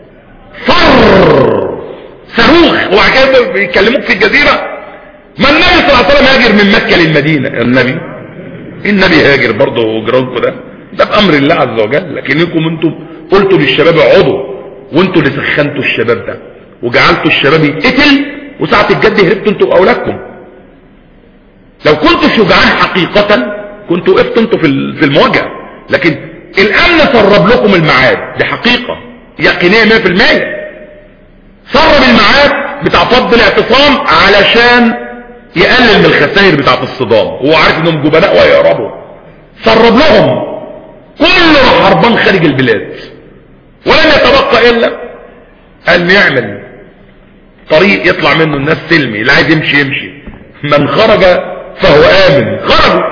فر صاروخ وبعد كده بيكلموك في الجزيره ما النبي صلى الله عليه وسلم هاجر من مكه للمدينه النبي النبي هاجر برضه جرانكم ده ده بامر الله عز وجل لكنكم انتم قلتوا للشباب اقعدوا وانتوا اللي سخنتوا الشباب ده وجعلتوا الشباب يتقتل وساعه الجد هربتوا انتوا واولادكم لو كنتوا شجعان حقيقه كنتوا وقفتوا انتوا في في المواجهه لكن الامن سرب لكم الميعاد دي حقيقه يقينيه 100% سرب الميعاد بتاع فض الاعتصام علشان يقلل من الخسائر بتاعت الصدام هو عارف انهم جبناء ويهربوا سرب لهم كله هربان خارج البلاد ولم يتبقى الا ان يعمل طريق يطلع منه الناس سلمي اللي عايز يمشي يمشي من خرج فهو امن خرجوا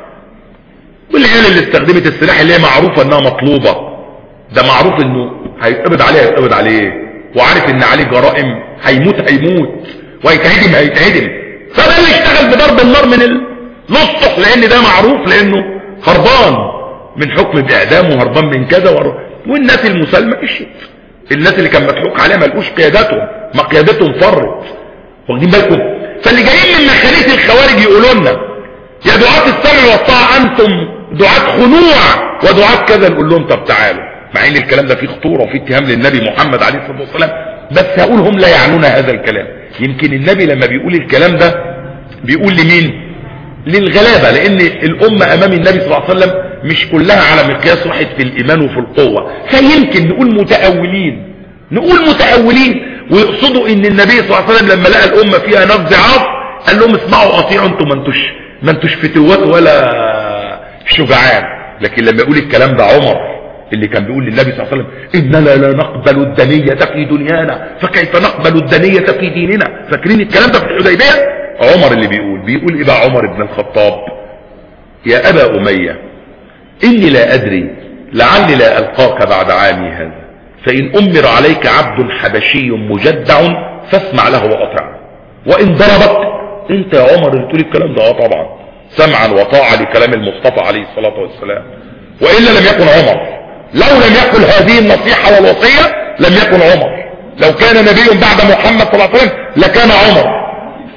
والعيال اللي استخدمت السلاح اللي هي معروفه انها مطلوبه ده معروف انه هيتقبض عليه هيتقبض عليه وعارف ان عليه جرائم هيموت هيموت وهيتهدم هيتهدم فده اللي اشتغل بضرب النار من النصح لان ده معروف لانه هربان من حكم باعدام وهربان من كذا وهربان. والناس المسالمه مشيت الناس اللي كان مضحوك عليها ما لقوش قيادتهم ما قيادتهم فرت واخدين بالكم فاللي جايين من مخاليف الخوارج يقولوا لنا يا دعاة السمع والطاعة انتم دعاة خنوع ودعاة كذا نقول لهم طب تعالوا مع ان الكلام ده فيه خطورة وفيه اتهام للنبي محمد عليه الصلاة والسلام بس هقول هم لا يعنون هذا الكلام يمكن النبي لما بيقول الكلام ده بيقول لمين للغلابة لان الامة امام النبي صلى الله عليه وسلم مش كلها على مقياس واحد في الايمان وفي القوة فيمكن نقول متأولين نقول متأولين ويقصدوا ان النبي صلى الله عليه وسلم لما لقى الامة فيها ناس ضعاف قال لهم اسمعوا اطيعوا انتم ما انتوش ما انتوش فتوات ولا شجعان لكن لما يقول الكلام ده عمر اللي كان بيقول للنبي صلى الله عليه وسلم اننا لا نقبل الدنية في دنيانا فكيف نقبل الدنية في ديننا فاكرين الكلام ده في الحديبية عمر اللي بيقول بيقول ايه بقى عمر بن الخطاب يا ابا امية اني لا ادري لعلي لا القاك بعد عامي هذا فان امر عليك عبد حبشي مجدع فاسمع له واطع وان ضربك انت يا عمر اللي تقول الكلام ده اه طبعا سمعا وطاعة لكلام المصطفى عليه الصلاة والسلام وإلا لم يكن عمر لو لم يكن هذه النصيحة والوصية لم يكن عمر لو كان نبي بعد محمد صلى الله عليه وسلم لكان عمر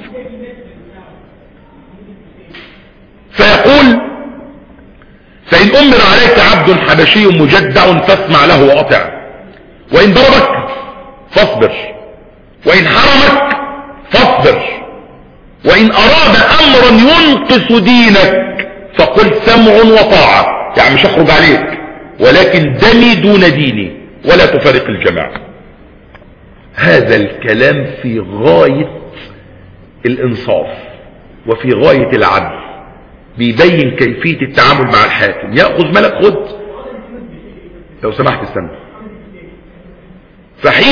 فيقول فإن أمر عليك عبد حبشي مجدع فاسمع له وأطع وإن ضربك فاصبر وإن حرمك فاصبر وإن أراد أمرا ينقص دينك فقل سمع وطاعة يعني مش أخرج عليك ولكن دمي دون ديني ولا تفرق الجماعة هذا الكلام في غاية الإنصاف وفي غاية العدل بيبين كيفية التعامل مع الحاكم يأخذ ملك خد لو سمحت استنى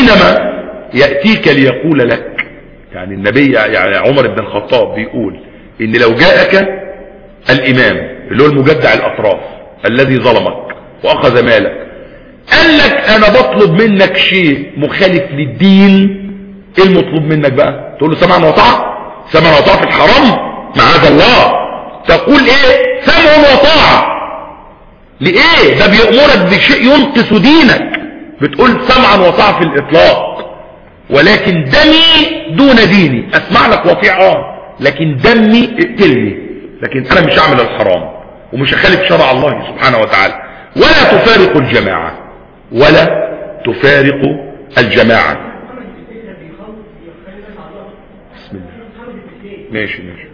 فحينما يأتيك ليقول لك يعني النبي يعني عمر بن الخطاب بيقول ان لو جاءك الامام اللي هو المجدع الاطراف الذي ظلمك واخذ مالك قال لك انا بطلب منك شيء مخالف للدين ايه المطلوب منك بقى تقول له سمعا وطاعة سمعا وطاعة في الحرام معاذ الله تقول ايه سمع وطاعة لإيه ده بيأمرك بشيء ينقص دينك بتقول سمعا وطاعة في الإطلاق ولكن دمي دون ديني أسمع لك وطيع اه لكن دمي اقتلني لكن أنا مش هعمل الحرام ومش هخالف شرع الله سبحانه وتعالى ولا تفارق الجماعة ولا تفارق الجماعة بسم الله ماشي ماشي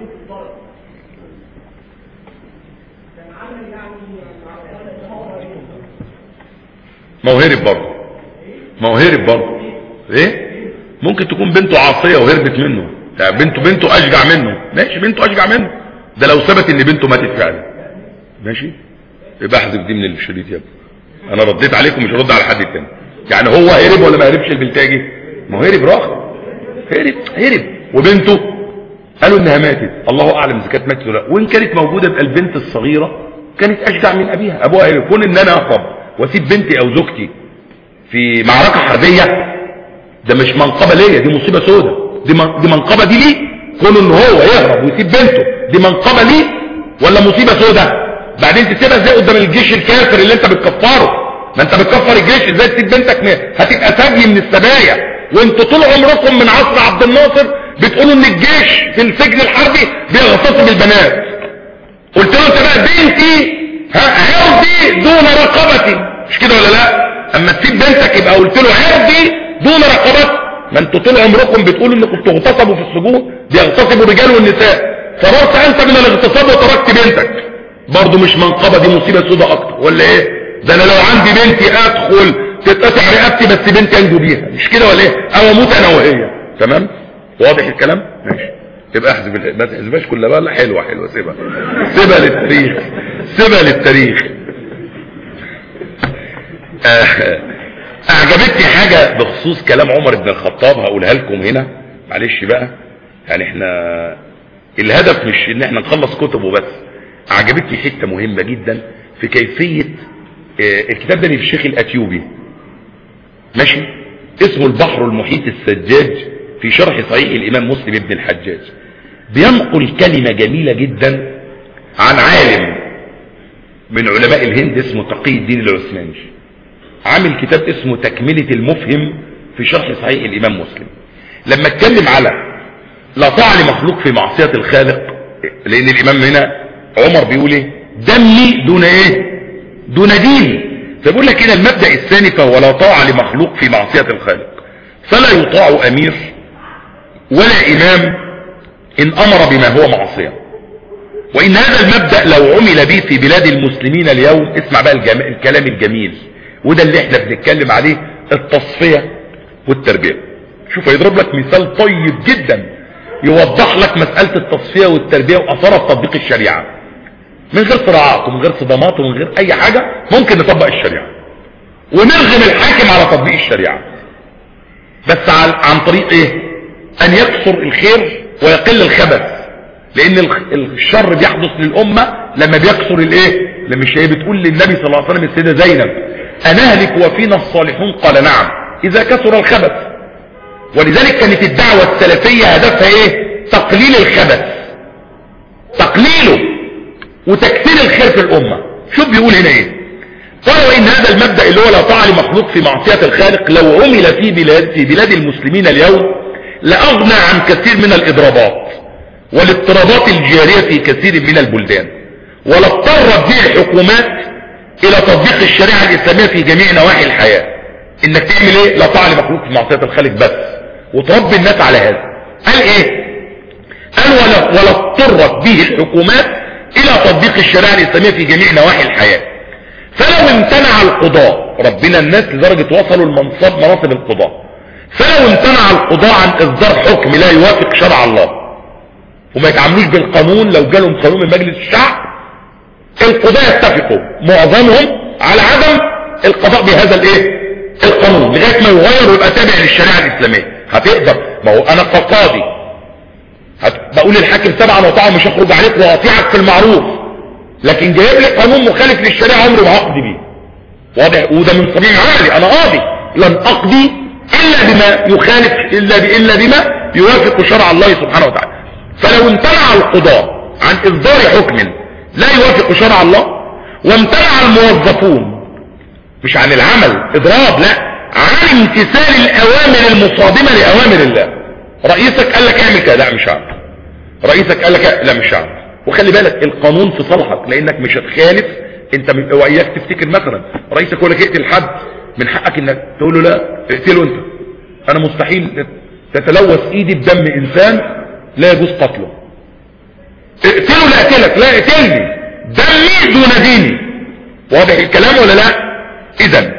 ما هو هرب برضه ما هو هرب برضه ايه ممكن تكون بنته عاصيه وهربت منه يعني بنته بنته اشجع منه ماشي بنته اشجع منه ده لو ثبت ان بنته ماتت فعلا ماشي يبقى احذف دي من الشريط يا ابني انا رديت عليكم مش هرد على حد تاني يعني هو هرب ولا ما هربش البلتاجي ما هو هرب راخ هرب هرب وبنته قالوا انها ماتت الله اعلم اذا كانت ماتت ولا لا وان كانت موجوده يبقى البنت الصغيره كانت اشجع من ابيها ابوها يكون ان انا اهرب واسيب بنتي او زوجتي في معركه حربيه ده مش منقبه ليا دي مصيبه سودة دي من- دي منقبه دي ليه كون ان هو يهرب ويسيب بنته دي منقبه ليه ولا مصيبه سودة بعدين تسيبها ازاي قدام الجيش الكافر اللي انت بتكفره ما انت بتكفر الجيش ازاي تسيب بنتك م- هتبقى سبي من السبايا وانتوا طول عمركم من عصر عبد الناصر بتقولوا ان الجيش في السجن الحربي بيغتصب البنات قلت له انت بقى بنتي ها عرضي دون رقبتي مش كده ولا لا اما تسيب بنتك يبقى قلت له عرضي دون رقبتي ما انتوا طول عمركم بتقولوا انكم بتغتصبوا في السجون بيغتصبوا الرجال والنساء فررت انت من الاغتصاب وتركت بنتك برضه مش منقبه دي مصيبه سودة اكتر ولا ايه ده انا لو عندي بنتي ادخل تتقطع رقبتي بس بنتي انجو بيها مش كده ولا ايه او اموت انا وهي تمام واضح الكلام ماشي يبقى احذف ال- ما تحذفهاش كلها بقى لا حلوه حلوه سيبها سيبها للتاريخ سيبها للتاريخ آه، اعجبتني حاجه بخصوص كلام عمر بن الخطاب هقولها لكم هنا معلش بقى يعني احنا الهدف مش ان احنا نخلص كتبه بس عجبتني حته مهمه جدا في كيفيه آه، الكتاب ده للشيخ الاثيوبي ماشي اسمه البحر المحيط السجاج في شرح صحيح الامام مسلم ابن الحجاج بينقل كلمة جميلة جدا عن عالم من علماء الهند اسمه تقي الدين العثماني عامل كتاب اسمه تكملة المفهم في شرح صحيح الامام مسلم لما اتكلم على لا طاعة لمخلوق في معصية الخالق لان الامام هنا عمر بيقول ايه دمي دون ايه دون دين فبيقول لك هنا المبدأ الثاني فهو لا طاعة لمخلوق في معصية الخالق فلا يطاع امير ولا امام ان امر بما هو معصية وان هذا المبدأ لو عمل به في بلاد المسلمين اليوم اسمع بقى الجم... الكلام الجميل وده اللي احنا بنتكلم عليه التصفية والتربية شوف هيضرب لك مثال طيب جدا يوضح لك مسألة التصفية والتربية واثارها في تطبيق الشريعة من غير صراعات ومن غير صدمات ومن غير اي حاجة ممكن نطبق الشريعة ونرغم الحاكم على تطبيق الشريعة بس عن, عن طريق ايه ان يكثر الخير ويقل الخبث لان الخ- الشر بيحدث للامة لما بيكثر الايه لما مش هي بتقول للنبي صلى الله عليه وسلم السيدة زينب انهلك وفينا الصالحون قال نعم اذا كثر الخبث ولذلك كانت الدعوة السلفية هدفها ايه تقليل الخبث تقليله وتكثير الخير في الامة شوف بيقول هنا ايه قال وإن هذا المبدأ اللي هو لا طاعة لمخلوق في معصية الخالق لو عمل في بلاد في بلاد المسلمين اليوم لأغنى عن كثير من الإضرابات والاضطرابات الجارية في كثير من البلدان ولاضطرت به الحكومات إلى تطبيق الشريعة الإسلامية في جميع نواحي الحياة إنك تعمل إيه لا طاعة لمخلوق في معصية الخالق بس وتربي الناس على هذا قال إيه قال ولا ولا اضطرت به الحكومات إلى تطبيق الشريعة الإسلامية في جميع نواحي الحياة فلو امتنع القضاء ربنا الناس لدرجة وصلوا المنصب مناصب القضاء فلو امتنع القضاء عن اصدار حكم لا يوافق شرع الله وما يتعاملوش بالقانون لو جالهم قانون من مجلس الشعب القضاء يتفقوا معظمهم على عدم القضاء بهذا الايه القانون لغايه ما يغير ويبقى تابع للشريعه الاسلاميه هتقدر ما هو انا كقاضي بقول للحاكم سبعا وطاعه مش هخرج عليك واطيعك في المعروف لكن جايب لي قانون مخالف للشريعه عمري ما هقضي بيه واضح وده من صميم عملي انا قاضي لن اقضي الا بما يخالف الا الا بما يوافق شرع الله سبحانه وتعالى فلو امتنع القضاء عن اصدار حكم لا يوافق شرع الله وامتنع الموظفون مش عن العمل اضراب لا عن امتثال الاوامر المصادمة لاوامر الله رئيسك قال لك اعمل كده لا مش هعمل رئيسك قال لك لا مش هعمل وخلي بالك القانون في صالحك لانك مش هتخالف انت من واياك تفتكر مثلا رئيسك يقول لك اقتل حد من حقك انك تقول له لا اقتله انت انا مستحيل تتلوث ايدي بدم انسان لا يجوز قتله اقتله لا اقتلك لا اقتلني دمي دون ديني واضح الكلام ولا لا اذا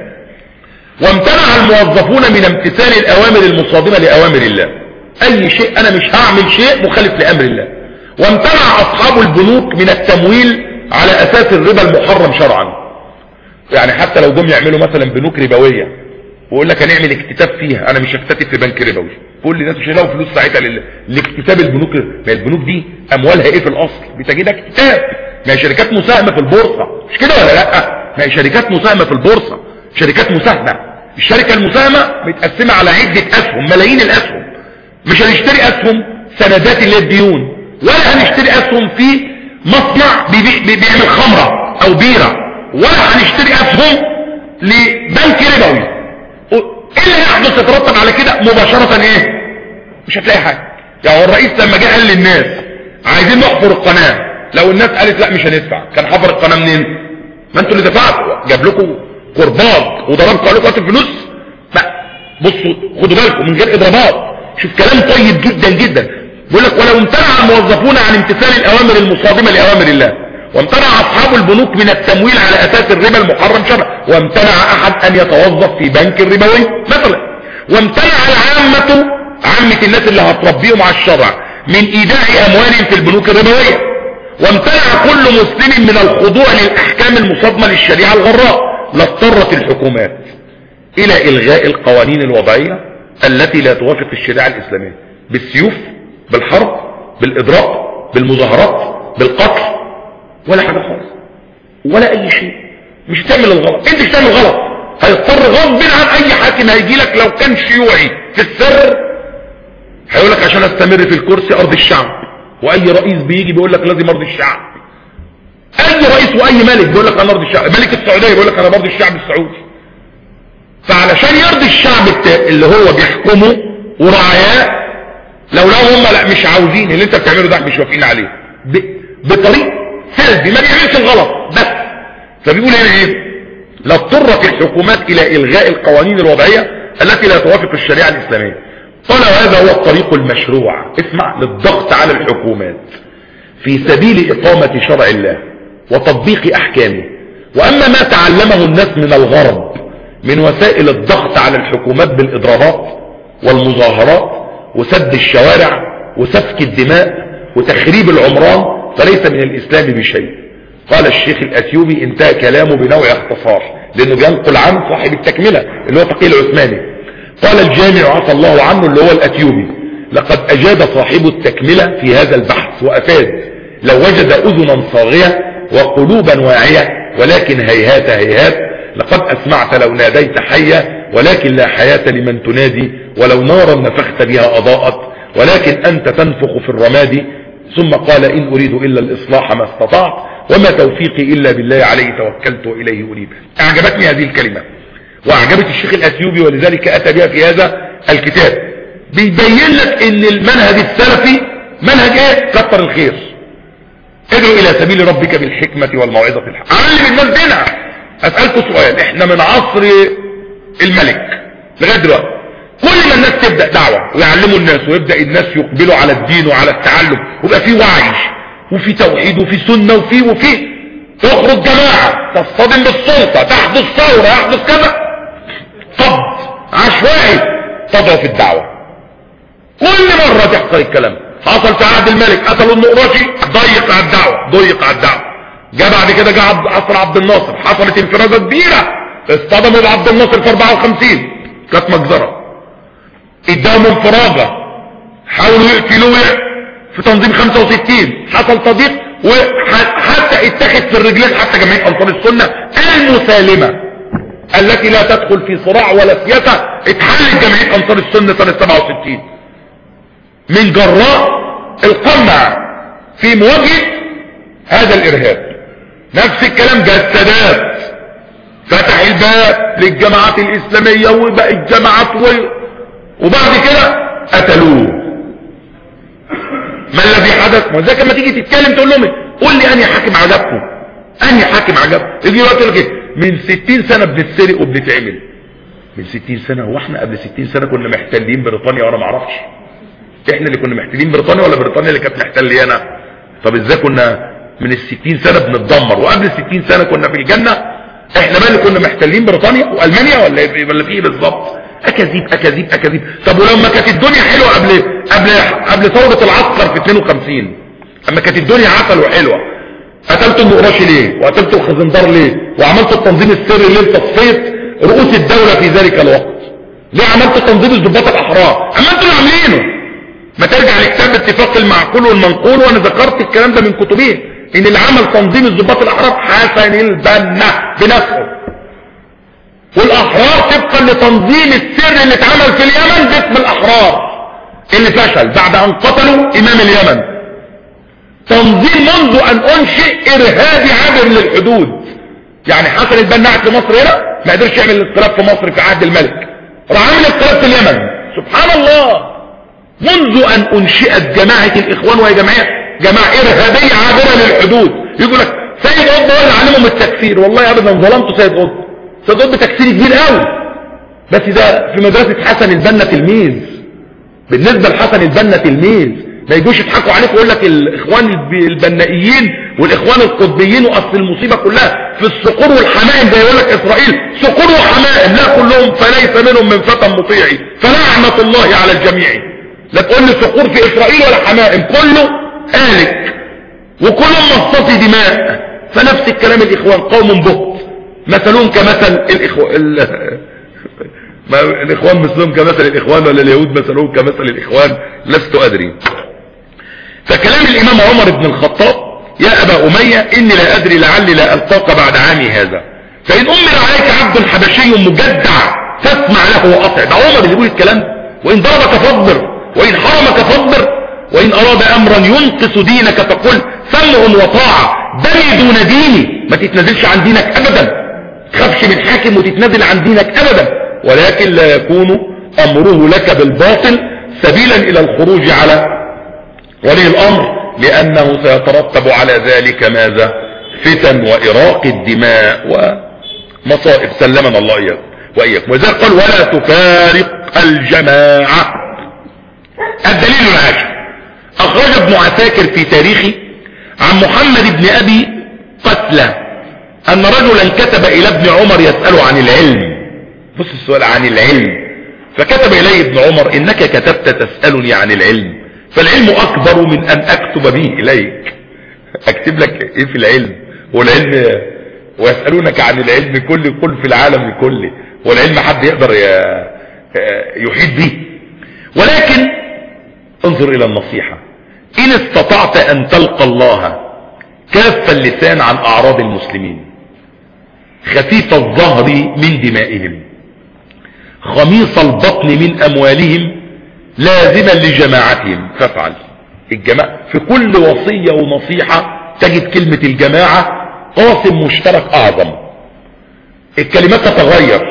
وامتنع الموظفون من امتثال الاوامر المصادمة لاوامر الله اي شيء انا مش هعمل شيء مخالف لامر الله وامتنع اصحاب البنوك من التمويل على اساس الربا المحرم شرعا يعني حتى لو جم يعملوا مثلا بنوك ربوية ويقول لك هنعمل اكتتاب فيها انا مش هكتتب في بنك ربوي كل الناس مش هيلاقوا فلوس ساعتها لاكتتاب البنوك ما البنوك دي اموالها ايه في الاصل بتجدها اكتتاب ما هي شركات مساهمة في البورصة مش كده ولا لا ما هي شركات مساهمة في البورصة شركات مساهمة الشركة المساهمة متقسمة على عدة اسهم ملايين الاسهم مش هنشتري اسهم سندات اللي الديون ولا هنشتري اسهم في مصنع بيعمل خمرة او بيرة ولا هنشتري اسهم لبنك ربوي ايه اللي هيحدث يترتب على كده مباشرة ايه مش هتلاقي حاجة يعني الرئيس لما جه قال للناس عايزين نحفر القناة لو الناس قالت لا مش هندفع كان حفر القناة منين ما انتوا اللي دفعتوا جاب لكم قربات وضربكم قال لكم هاتوا الفلوس لا بصوا خدوا بالكم من غير اضرابات شوف كلام طيب جدا جدا بيقول لك ولو امتنع الموظفون عن امتثال الاوامر المصادمة لاوامر الله وامتنع اصحاب البنوك من التمويل على اساس الربا المحرم شرعا وامتنع احد ان يتوظف في بنك ربوي مثلا وامتنع العامة عامة الناس اللي هتربيهم على الشرع من ايداع اموالهم في البنوك الربوية وامتنع كل مسلم من الخضوع للاحكام المصادمة للشريعة الغراء لاضطرت الحكومات الى الغاء القوانين الوضعية التي لا توافق الشريعة الاسلامية بالسيوف بالحرب بالاضراب بالمظاهرات بالقتل ولا حاجة خالص ولا اي شيء مش تعمل الغلط انت مش تعمل غلط هيضطر غصب عن اي حاكم هيجي لك لو كان شيوعي في السر هيقول لك عشان استمر في الكرسي ارض الشعب واي رئيس بيجي بيقول لك لازم ارضي الشعب اي رئيس واي ملك بيقول لك انا ارضي الشعب ملك السعوديه بيقول لك انا برضي الشعب السعودي فعلشان يرضي الشعب اللي هو بيحكمه ورعاياه لو لا هم لا مش عاوزين اللي انت بتعمله ده مش واقفين عليه بطريق سلبي ما بيعملش الغلط بس فبيقول هنا ايه لاضطرت الحكومات الى الغاء القوانين الوضعية التي لا توافق الشريعة الاسلامية قال هذا هو الطريق المشروع اسمع للضغط على الحكومات في سبيل اقامة شرع الله وتطبيق احكامه واما ما تعلمه الناس من الغرب من وسائل الضغط على الحكومات بالاضرابات والمظاهرات وسد الشوارع وسفك الدماء وتخريب العمران فليس من الاسلام بشيء قال الشيخ الاثيوبي انتهى كلامه بنوع اختصار لانه بينقل عن صاحب التكملة اللي هو فقيه العثماني قال الجامع عفى الله عنه اللي هو الاثيوبي لقد اجاد صاحب التكملة في هذا البحث وافاد لو وجد اذنا صاغية وقلوبا واعية ولكن هيهات هيهات لقد اسمعت لو ناديت حية ولكن لا حياة لمن تنادي ولو نارا نفخت بها اضاءت ولكن انت تنفخ في الرماد ثم قال إن أريد إلا الإصلاح ما استطعت وما توفيقي إلا بالله عليه توكلت وإليه أريد أعجبتني هذه الكلمة وأعجبت الشيخ الأثيوبي ولذلك أتى بها في هذا الكتاب بيبين لك إن المنهج السلفي منهج إيه كتر الخير ادعو إلى سبيل ربك بالحكمة والموعظة الحق علم الناس دينها أسألكم سؤال إحنا من عصر الملك لغاية دلوقتي كل ما الناس تبدأ دعوة ويعلموا الناس ويبدأ الناس يقبلوا على الدين وعلى التعلم ويبقى في وعي وفي توحيد وفي سنة وفي وفي تخرج جماعة تصطدم بالسلطة تحدث ثورة يحدث كذا قبض عشوائي تضعف الدعوة كل مرة تحصل الكلام حصل في عهد الملك قتلوا النقراشي ضيق على الدعوة ضيق على الدعوة جاء بعد كده جاء عصر عبد الناصر حصلت انفرادة كبيرة اصطدموا بعبد الناصر في 54 كانت مجزرة اداهم انفراجة حاولوا يقتلوه في تنظيم 65 حصل تضييق وحتى اتخذ في الرجلين حتى جمعية انصار السنة المسالمة التي لا تدخل في صراع ولا سياسة اتحلت جمعية انصار السنة سنة 67 من جراء القمع في مواجهة هذا الارهاب نفس الكلام جاء السادات فتح الباب للجماعات الاسلامية وبقى الجماعات و... وبعد كده قتلوه ما الذي حدث ما ذاك لما تيجي تتكلم تقول لهم قول لي انهي حاكم عجبكم انهي حاكم عجبكم يجي يقول لك ايه من 60 سنة بنتسرق وبنتعمل من 60 سنة هو احنا قبل 60 سنة كنا محتلين بريطانيا وانا ما اعرفش احنا اللي كنا محتلين بريطانيا ولا بريطانيا اللي كانت محتليانا طب ازاي كنا من ال 60 سنة بنتدمر وقبل ال 60 سنة كنا في الجنة احنا بقى اللي كنا محتلين بريطانيا والمانيا ولا ولا في ايه بالظبط اكاذيب اكاذيب اكاذيب طب ولما كانت الدنيا حلوه قبل قبل قبل ثوره العسكر في 52 اما كانت الدنيا عسل وحلوه قتلتوا النقراشي ليه وقتلتوا الخزندار ليه وعملتوا التنظيم السري ليه لتصفيه رؤوس الدوله في ذلك الوقت ليه عملتوا تنظيم الضباط الاحرار اما انتوا اللي عاملينه ما ترجع لكتاب اتفاق المعقول والمنقول وانا ذكرت الكلام ده من كتبين ان اللي عمل تنظيم الضباط الاحرار حسن البنا بنفسه والاحرار طبقا لتنظيم السر اللي اتعمل في اليمن باسم الاحرار اللي فشل بعد ان قتلوا امام اليمن تنظيم منذ ان انشئ ارهابي عابر للحدود يعني حسن البنا قاعد في مصر هنا ما قدرش يعمل الانقلاب في مصر في عهد الملك راح عامل انقلاب في اليمن سبحان الله منذ ان انشئت جماعة الاخوان وهي جماعة جماعة ارهابية عابرة للحدود يقول لك سيد قطب هو اللي علمهم التكفير والله ابدا ظلمته سيد قطب سيد قطب تكفير كبير قوي بس ده في مدرسة حسن البنا تلميذ بالنسبة لحسن البنا تلميذ ما يجوش يضحكوا عليك ويقول لك الاخوان البنائيين والاخوان القطبيين واصل المصيبة كلها في الصقور والحمائم ده يقول لك اسرائيل صقور وحمائم لا كلهم فليس منهم من فتى مطيعي فلعنة الله على الجميع لا تقول لي صقور في اسرائيل ولا حمائم كله هالك وكلهم مصاصي دماء فنفس الكلام الاخوان قوم بهت مثلهم كمثل الاخوة ال... ما الاخوان مثلهم كمثل الاخوان ولا اليهود مثلهم كمثل الاخوان لست ادري فكلام الامام عمر بن الخطاب يا ابا امية اني لا ادري لعلي لا القاك بعد عامي هذا فان امر عليك عبد حبشي مجدع فاسمع له واطع ده عمر اللي بيقول الكلام وان ضربك فاصبر وان حرمك فاصبر وان اراد امرا ينقص دينك فقل سمع وطاعة بني دون ديني ما تتنزلش عن دينك ابدا تخافش من حاكم وتتنزل عن دينك ابدا ولكن لا يكون امره لك بالباطل سبيلا الى الخروج على ولي الامر لانه سيترتب على ذلك ماذا فتن واراق الدماء ومصائب سلمنا الله اياكم واياكم وذلك قال ولا تفارق الجماعة الدليل العاشر اخرج ابن عساكر في تاريخه عن محمد بن ابي قتلة ان رجلا كتب الى ابن عمر يسأله عن العلم بص السؤال عن العلم فكتب الي ابن عمر انك كتبت تسألني عن العلم فالعلم اكبر من ان اكتب به اليك اكتب لك ايه في العلم والعلم ويسألونك عن العلم كله كل في العالم كله والعلم حد يقدر يحيط به ولكن انظر الى النصيحة ان استطعت ان تلقى الله كاف اللسان عن اعراض المسلمين خفيف الظهر من دمائهم خميص البطن من اموالهم لازما لجماعتهم فافعل الجماعة في كل وصية ونصيحة تجد كلمة الجماعة قاسم مشترك اعظم الكلمات تتغير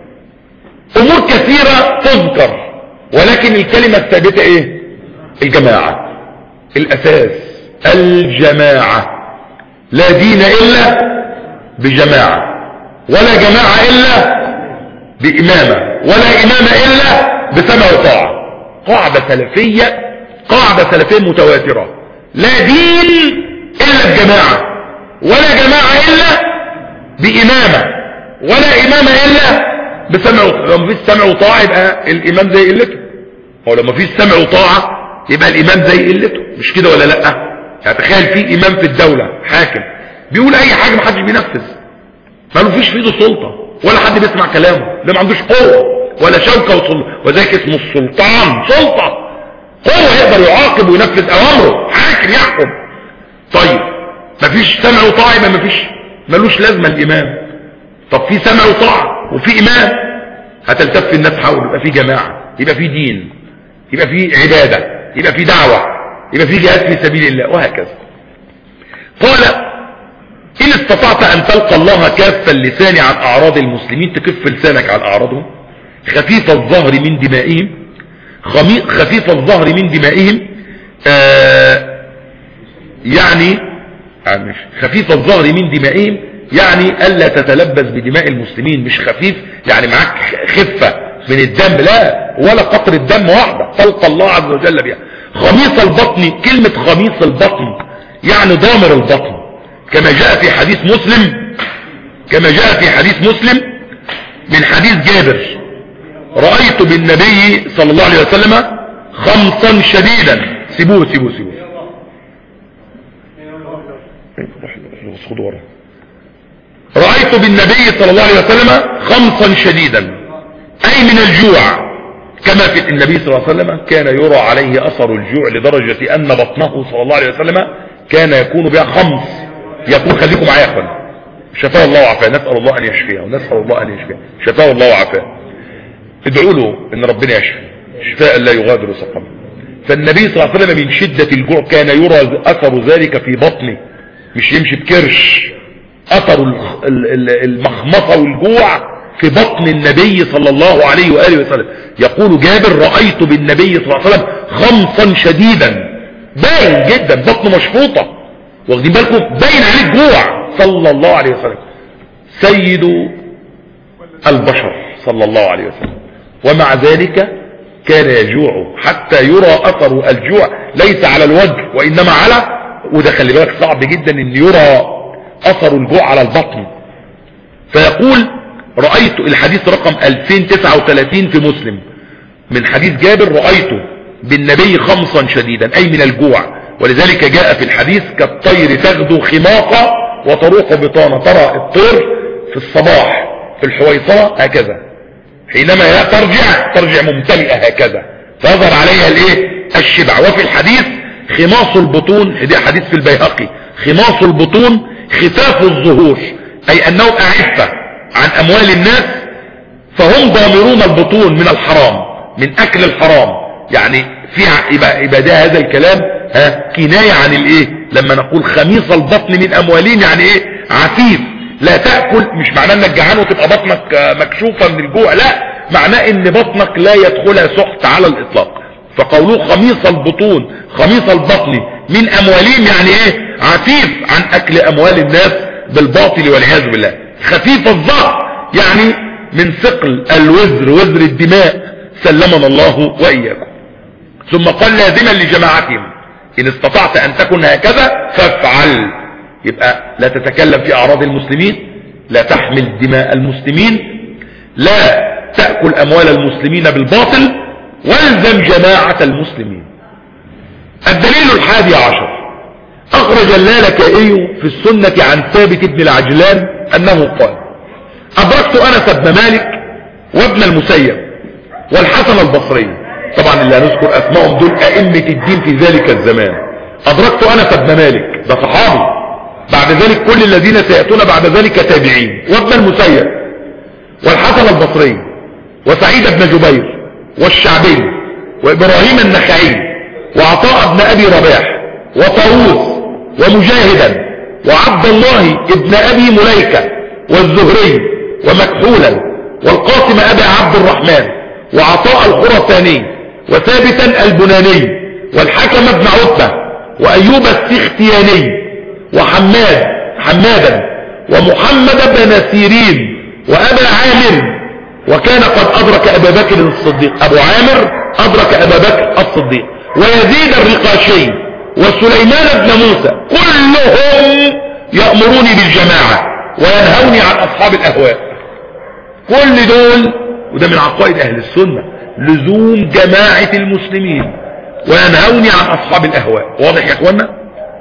امور كثيرة تذكر ولكن الكلمة الثابتة ايه الجماعة الاساس الجماعة لا دين الا بجماعة ولا جماعة الا بامامة ولا امامة الا بسمع وطاعة قاعدة سلفية قاعدة سلفية متواترة لا دين الا بجماعة ولا جماعة الا بامامة ولا امامة الا بسمع وطاعة لو مفيش سمع وطاعة يبقى الامام زي قلته هو لو مفيش سمع وطاعة يبقى الامام زي قلته مش كده ولا لا يعني تخيل في امام في الدولة حاكم بيقول اي حاجة محدش بينفذ ما فيش في ايده سلطة ولا حد بيسمع كلامه ده ما عندوش قوة ولا شوكة وسلطة وذلك اسمه السلطان سلطة هو يقدر يعاقب وينفذ اوامره حاكم يحكم طيب مفيش سمع وطاعة يبقى مفيش ملوش لازمة الامام طب في سمع وطاعة وفي امام هتلتف الناس حوله يبقى في جماعة يبقى في دين يبقى في عبادة يبقى في دعوة يبقى في جهاد في سبيل الله وهكذا قال إن استطعت أن تلقى الله كاف اللسان عن أعراض المسلمين تكف لسانك عن أعراضهم خفيف الظهر من دمائهم خفيف الظهر من دمائهم آه يعني خفيف الظهر من دمائهم يعني ألا تتلبس بدماء المسلمين مش خفيف يعني معاك خفة من الدم لا ولا قطر الدم واحدة تلقى الله عز وجل بها خميص البطن كلمة خميص البطن يعني ضامر البطن كما جاء في حديث مسلم كما جاء في حديث مسلم من حديث جابر رأيت بالنبي صلى الله عليه وسلم خمصا شديدا سيبوه سيبوه سيبوه رأيت بالنبي صلى الله عليه وسلم خمصا شديدا أي من الجوع كما في النبي صلى الله عليه وسلم كان يرى عليه أثر الجوع لدرجة أن بطنه صلى الله عليه وسلم كان يكون بها خمص يقول خليكم معايا يا اخوان شفاه الله وعافاه نسأل الله أن يشفيه ونسأل الله أن يشفيه شفاه الله وعافاه ادعوا له ان ربنا يشفي شفاء لا يغادر سقما فالنبي صلى الله عليه وسلم من شدة الجوع كان يرى اثر ذلك في بطنه مش يمشي بكرش اثر المخمصة والجوع في بطن النبي صلى الله عليه وآله وسلم يقول جابر رأيت بالنبي صلى الله عليه وسلم خمصا شديدا باين جدا بطنه مشفوطة واخدين بالكم باين عليه الجوع صلى الله عليه وسلم سيد البشر صلى الله عليه وسلم ومع ذلك كان يجوع حتى يرى أثر الجوع ليس على الوجه وإنما على وده خلي بالك صعب جدا ان يرى أثر الجوع على البطن فيقول رأيت الحديث رقم 2039 في مسلم من حديث جابر رأيت بالنبي خمصا شديدا أي من الجوع ولذلك جاء في الحديث كالطير تغدو خماقة وتروح بطانة ترى الطير في الصباح في الحويصلة هكذا حينما ترجع ترجع ممتلئة هكذا فيظهر عليها الايه الشبع وفي الحديث خماص البطون ده حديث في البيهقي خماص البطون خفاف الظهور اي انهم اعفة عن اموال الناس فهم ضامرون البطون من الحرام من اكل الحرام يعني في يبقى, يبقى ده هذا الكلام ها كناية عن الايه لما نقول خميص البطن من اموالهم يعني ايه عفيف لا تأكل مش معناه انك جعان وتبقى بطنك مكشوفة من الجوع لا معناه ان بطنك لا يدخلها سحت على الاطلاق فقوله خميص البطون خميص البطن من اموالهم يعني ايه عفيف عن اكل اموال الناس بالباطل والعياذ بالله خفيف الظهر يعني من ثقل الوزر وزر الدماء سلمنا الله واياكم ثم قال لازما لجماعتهم ان استطعت ان تكن هكذا فافعل يبقى لا تتكلم في اعراض المسلمين لا تحمل دماء المسلمين لا تأكل اموال المسلمين بالباطل والزم جماعة المسلمين الدليل الحادي عشر اخرج اللالكائي في السنة عن ثابت بن العجلان انه قال ادركت انس بن مالك وابن المسيب والحسن البصري طبعا اللي هنذكر اسمائهم دول ائمة الدين في ذلك الزمان ادركت انس بن مالك ده صحابي بعد ذلك كل الذين سيأتون بعد ذلك تابعين وابن المسيب والحسن البصري وسعيد بن جبير والشعبي وإبراهيم النخعي وعطاء بن أبي رباح وطاووس ومجاهدا وعبد الله ابن أبي مليكة والزهري ومكحولا والقاسم أبي عبد الرحمن وعطاء الخرساني وثابتا البناني والحكم بن عتبة وأيوب السختياني وحماد حمادا ومحمد بن سيرين وابا عامر وكان قد ادرك ابا بكر الصديق ابو عامر ادرك ابا بكر الصديق ويزيد الرقاشي وسليمان بن موسى كلهم يأمروني بالجماعة وينهوني عن اصحاب الاهواء كل دول وده من عقائد اهل السنة لزوم جماعة المسلمين وينهوني عن اصحاب الاهواء واضح يا اخوانا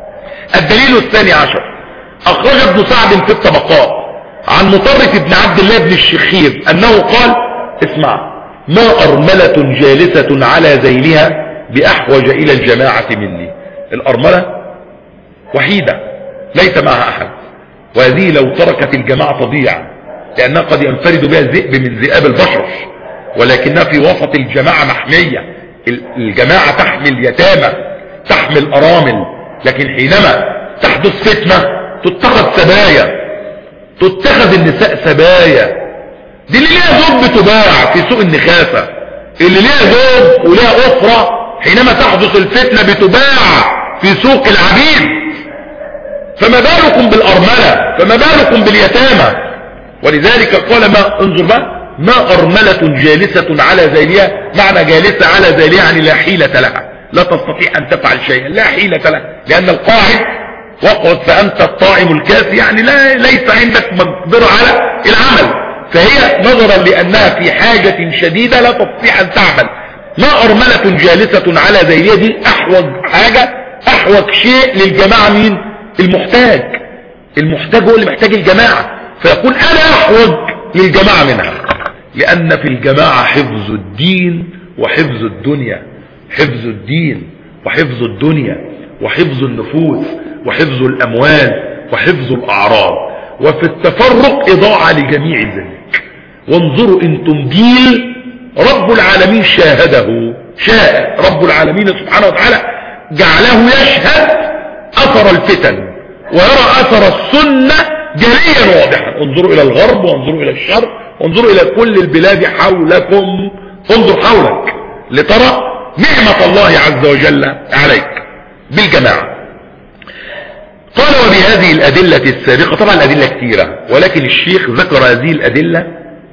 الدليل الثاني عشر اخرج ابن سعد في الطبقات عن مطرف بن عبد الله بن الشخير انه قال اسمع ما ارملة جالسة على ذيلها بأحوج إلى الجماعة مني الأرملة وحيدة ليس معها أحد وهذه لو تركت الجماعة تضيع لأنها قد ينفرد بها ذئب من ذئاب البشر ولكنها في وسط الجماعة محمية الجماعة تحمل يتامى تحمل أرامل لكن حينما تحدث فتنة تتخذ سبايا تتخذ النساء سبايا دي اللي ليها زوج بتباع في سوق النخاسة اللي ليها زوج وليها أسرة حينما تحدث الفتنة بتباع في سوق العبيد فما بالكم بالأرملة فما بالكم باليتامى ولذلك قال ما انظر بقى ما أرملة جالسة على ذيلها معنى جالسة على ذيلها يعني لا حيلة لها لا تستطيع أن تفعل شيئا لا حيلة لها لأن القاعد وقعد فأنت الطائم الكافي يعني لا ليس عندك مقدرة على العمل فهي نظرا لأنها في حاجة شديدة لا تستطيع أن تعمل ما أرملة جالسة على ذيلها دي أحوج حاجة أحوج شيء للجماعة مين المحتاج المحتاج هو اللي محتاج الجماعة فيقول أنا أحوج للجماعة منها لأن في الجماعة حفظ الدين وحفظ الدنيا حفظ الدين وحفظ الدنيا وحفظ النفوس وحفظ الأموال وحفظ الأعراض وفي التفرق إضاعة لجميع ذلك وانظروا انتم جيل رب العالمين شاهده شاهد رب العالمين سبحانه وتعالى جعله يشهد أثر الفتن ويرى أثر السنة جليا واضحا انظروا الى الغرب وانظروا الى الشرق وانظروا الى كل البلاد حولكم انظر حولك لترى نعمة الله عز وجل عليك بالجماعة قال وبهذه الأدلة السابقة طبعا الأدلة كثيرة ولكن الشيخ ذكر هذه الأدلة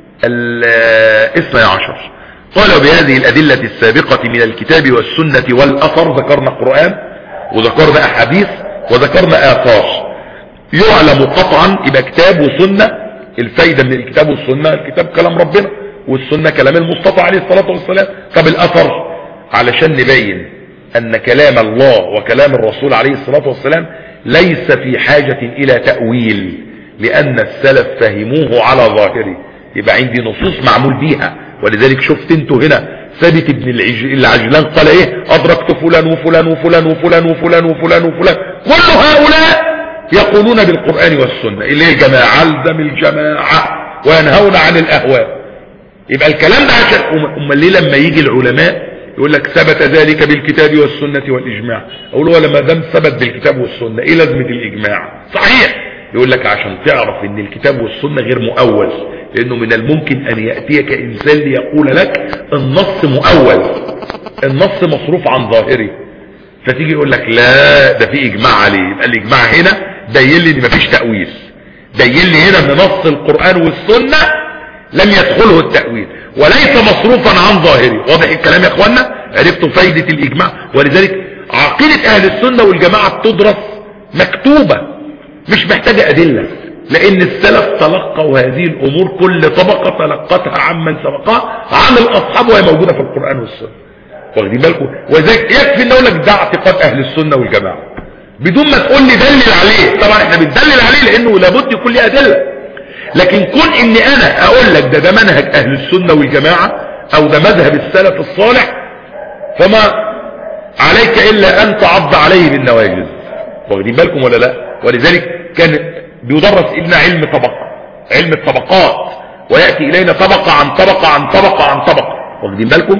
الاثنى عشر قال وبهذه الأدلة السابقة من الكتاب والسنة والأثر ذكرنا قرآن وذكرنا أحاديث وذكرنا آثار يعلم قطعا يبقى كتاب وسنة الفايدة من الكتاب والسنة الكتاب كلام ربنا والسنة كلام المصطفى عليه الصلاة والسلام طب الأثر علشان نبين أن كلام الله وكلام الرسول عليه الصلاة والسلام ليس في حاجة إلى تأويل لأن السلف فهموه على ظاهره يبقى عندي نصوص معمول بيها ولذلك شفت انتوا هنا ثابت ابن العجلان قال ايه ادركت فلان وفلان وفلان وفلان وفلان وفلان وفلان كل هؤلاء يقولون بالقرآن والسنة اللي هي الجماعة الزم الجماعة وينهون عن الأهواء يبقى الكلام ده عشان أم ليه لما يجي العلماء يقول لك ثبت ذلك بالكتاب والسنة والإجماع أقول له لما دام ثبت بالكتاب والسنة إيه لازمة الإجماع صحيح يقول لك عشان تعرف ان الكتاب والسنة غير مؤول لانه من الممكن ان يأتيك انسان ليقول لك النص مؤول النص مصروف عن ظاهره فتيجي يقول لك لا ده في اجماع عليه يبقى الاجماع هنا بين لي ان مفيش تأويل بين لي هنا ان نص القرآن والسنة لم يدخله التأويل وليس مصروفا عن ظاهره واضح الكلام يا اخوانا عرفتوا فايدة الاجماع ولذلك عقيدة اهل السنة والجماعة بتدرس مكتوبة مش محتاجة ادلة لان السلف تلقوا هذه الامور كل طبقة تلقتها عمن سبقها عن الاصحاب وهي موجودة في القرآن والسنة واخدين بالكم ولذلك يكفي ان اقول لك ده اعتقاد اهل السنة والجماعة بدون ما تقول لي دلل عليه طبعا احنا بندلل عليه لانه لابد يكون ليه ادله لكن كون اني انا اقول لك ده ده منهج اهل السنة والجماعة او ده مذهب السلف الصالح فما عليك الا ان تعض عليه بالنواجذ واخدين بالكم ولا لا ولذلك كان بيدرس لنا علم طبقة علم الطبقات ويأتي الينا طبقة عن طبقة عن طبقة عن طبقة واخدين بالكم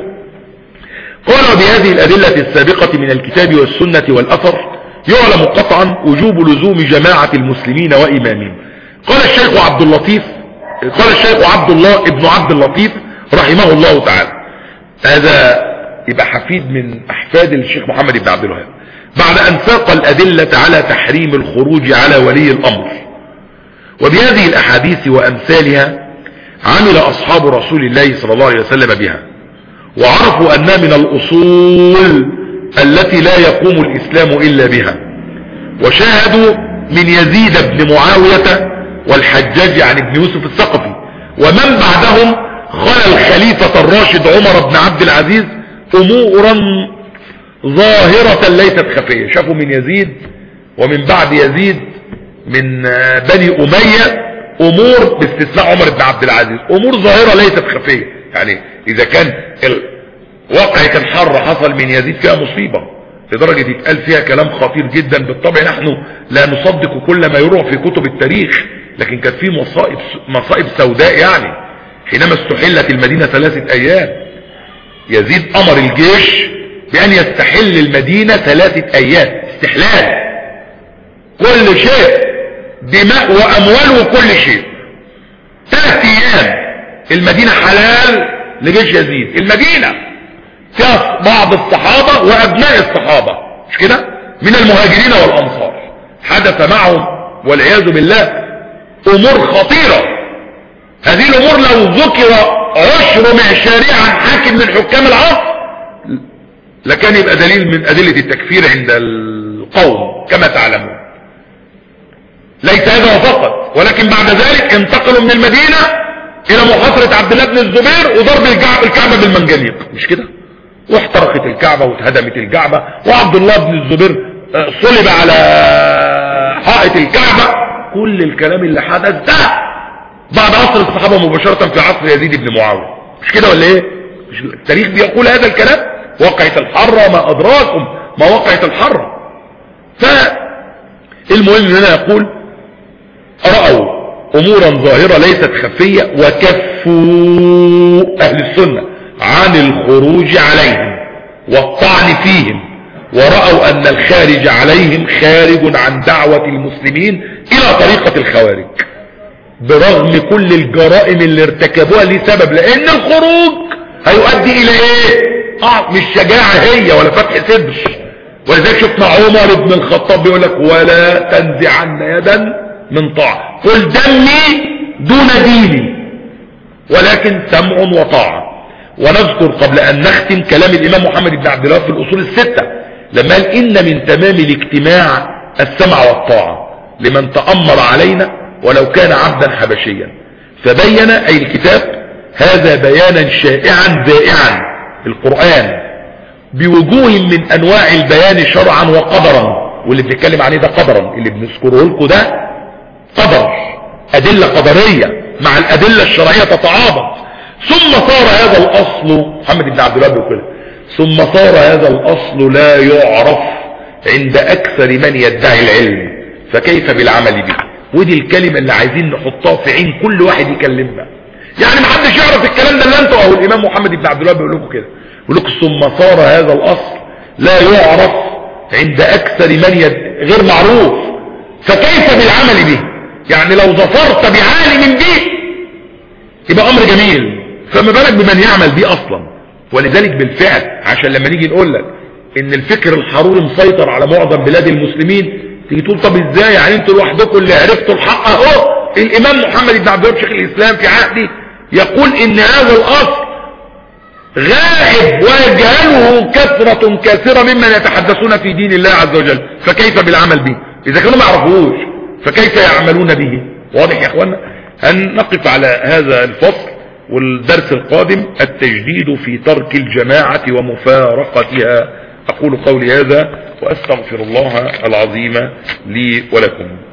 قال بهذه الادلة السابقة من الكتاب والسنة والاثر يعلم قطعا وجوب لزوم جماعة المسلمين وإمامهم قال الشيخ عبد اللطيف قال الشيخ عبد الله ابن عبد اللطيف رحمه الله تعالى هذا يبقى حفيد من أحفاد الشيخ محمد بن عبد الوهاب بعد أن ساق الأدلة على تحريم الخروج على ولي الأمر وبهذه الأحاديث وأمثالها عمل أصحاب رسول الله صلى الله عليه وسلم بها وعرفوا أنها من الأصول التي لا يقوم الإسلام إلا بها وشاهدوا من يزيد بن معاوية والحجاج يعني ابن يوسف الثقفي ومن بعدهم خلى الخليفة الراشد عمر بن عبد العزيز أمورا ظاهرة ليست خفية شافوا من يزيد ومن بعد يزيد من بني أمية أمور باستثناء عمر بن عبد العزيز أمور ظاهرة ليست خفية يعني إذا كان وقعة الحر حصل من يزيد فيها مصيبة لدرجة يتقال فيها كلام خطير جدا بالطبع نحن لا نصدق كل ما يروح في كتب التاريخ لكن كانت في مصائب, مصائب سوداء يعني حينما استحلت المدينة ثلاثة ايام يزيد امر الجيش بان يستحل المدينة ثلاثة ايام استحلال كل شيء دماء واموال وكل شيء ثلاث ايام المدينة حلال لجيش يزيد المدينة فيها بعض الصحابة وابناء الصحابة مش كده من المهاجرين والانصار حدث معهم والعياذ بالله امور خطيرة هذه الامور لو ذكر عشر معشاريع عن حاكم من حكام العصر لكان يبقى دليل من ادلة التكفير عند القوم كما تعلمون ليس هذا فقط ولكن بعد ذلك انتقلوا من المدينة الى محاصرة عبد الله بن الزبير وضرب الكعبة بالمنجنيق مش كده واحترقت الكعبة واتهدمت الكعبة وعبد الله بن الزبير صلب على حائط الكعبة كل الكلام اللي حدث ده بعد عصر الصحابة مباشرة في عصر يزيد بن معاوية مش كده ولا ايه مش التاريخ بيقول هذا الكلام وقعت الحرة ما ادراكم ما وقعت الحرة فالمهم هنا يقول رأوا امورا ظاهرة ليست خفية وكفوا اهل السنة عن الخروج عليهم والطعن فيهم ورأوا ان الخارج عليهم خارج عن دعوة المسلمين الى طريقة الخوارج برغم كل الجرائم اللي ارتكبوها لسبب لان الخروج هيؤدي الى ايه اه مش شجاعة هي ولا فتح صدر ولذلك شفنا عمر بن الخطاب بيقول لك ولا تنزعن يدا من طاعة قل دمي دون ديني ولكن سمع وطاعة ونذكر قبل ان نختم كلام الامام محمد بن عبد الله في الاصول الستة لما قال ان من تمام الاجتماع السمع والطاعة لمن تأمر علينا ولو كان عبدا حبشيا فبين اي الكتاب هذا بيانا شائعا ذائعا القرآن بوجوه من انواع البيان شرعا وقدرا واللي بنتكلم عليه ده قدرا اللي بنذكره لكم ده قدر ادلة قدرية مع الادلة الشرعية تتعاضد ثم صار هذا الاصل محمد بن عبد الله بيقول ثم صار هذا الاصل لا يعرف عند اكثر من يدعي العلم فكيف بالعمل به ودي الكلمة اللي عايزين نحطها في عين كل واحد يكلمنا يعني ما حدش يعرف الكلام ده اللي انتوا او الامام محمد بن عبد الله بيقول لكم كده يقول لكم ثم صار هذا الاصل لا يعرف عند اكثر من يد غير معروف فكيف بالعمل به يعني لو ظفرت بعالم به يبقى امر جميل فما بالك بمن يعمل به اصلا ولذلك بالفعل عشان لما نيجي نقول لك ان الفكر الحروري مسيطر على معظم بلاد المسلمين تيجي تقول طب ازاي يعني انتوا لوحدكم اللي عرفتوا الحق اهو الامام محمد بن عبد الله شيخ الاسلام في عهده يقول ان هذا الاصل غائب ويجهله كثرة كثيرة ممن يتحدثون في دين الله عز وجل فكيف بالعمل به اذا كانوا ما يعرفوش فكيف يعملون به واضح يا اخوانا ان نقف على هذا الفصل والدرس القادم التجديد في ترك الجماعة ومفارقتها اقول قولي هذا واستغفر الله العظيم لي ولكم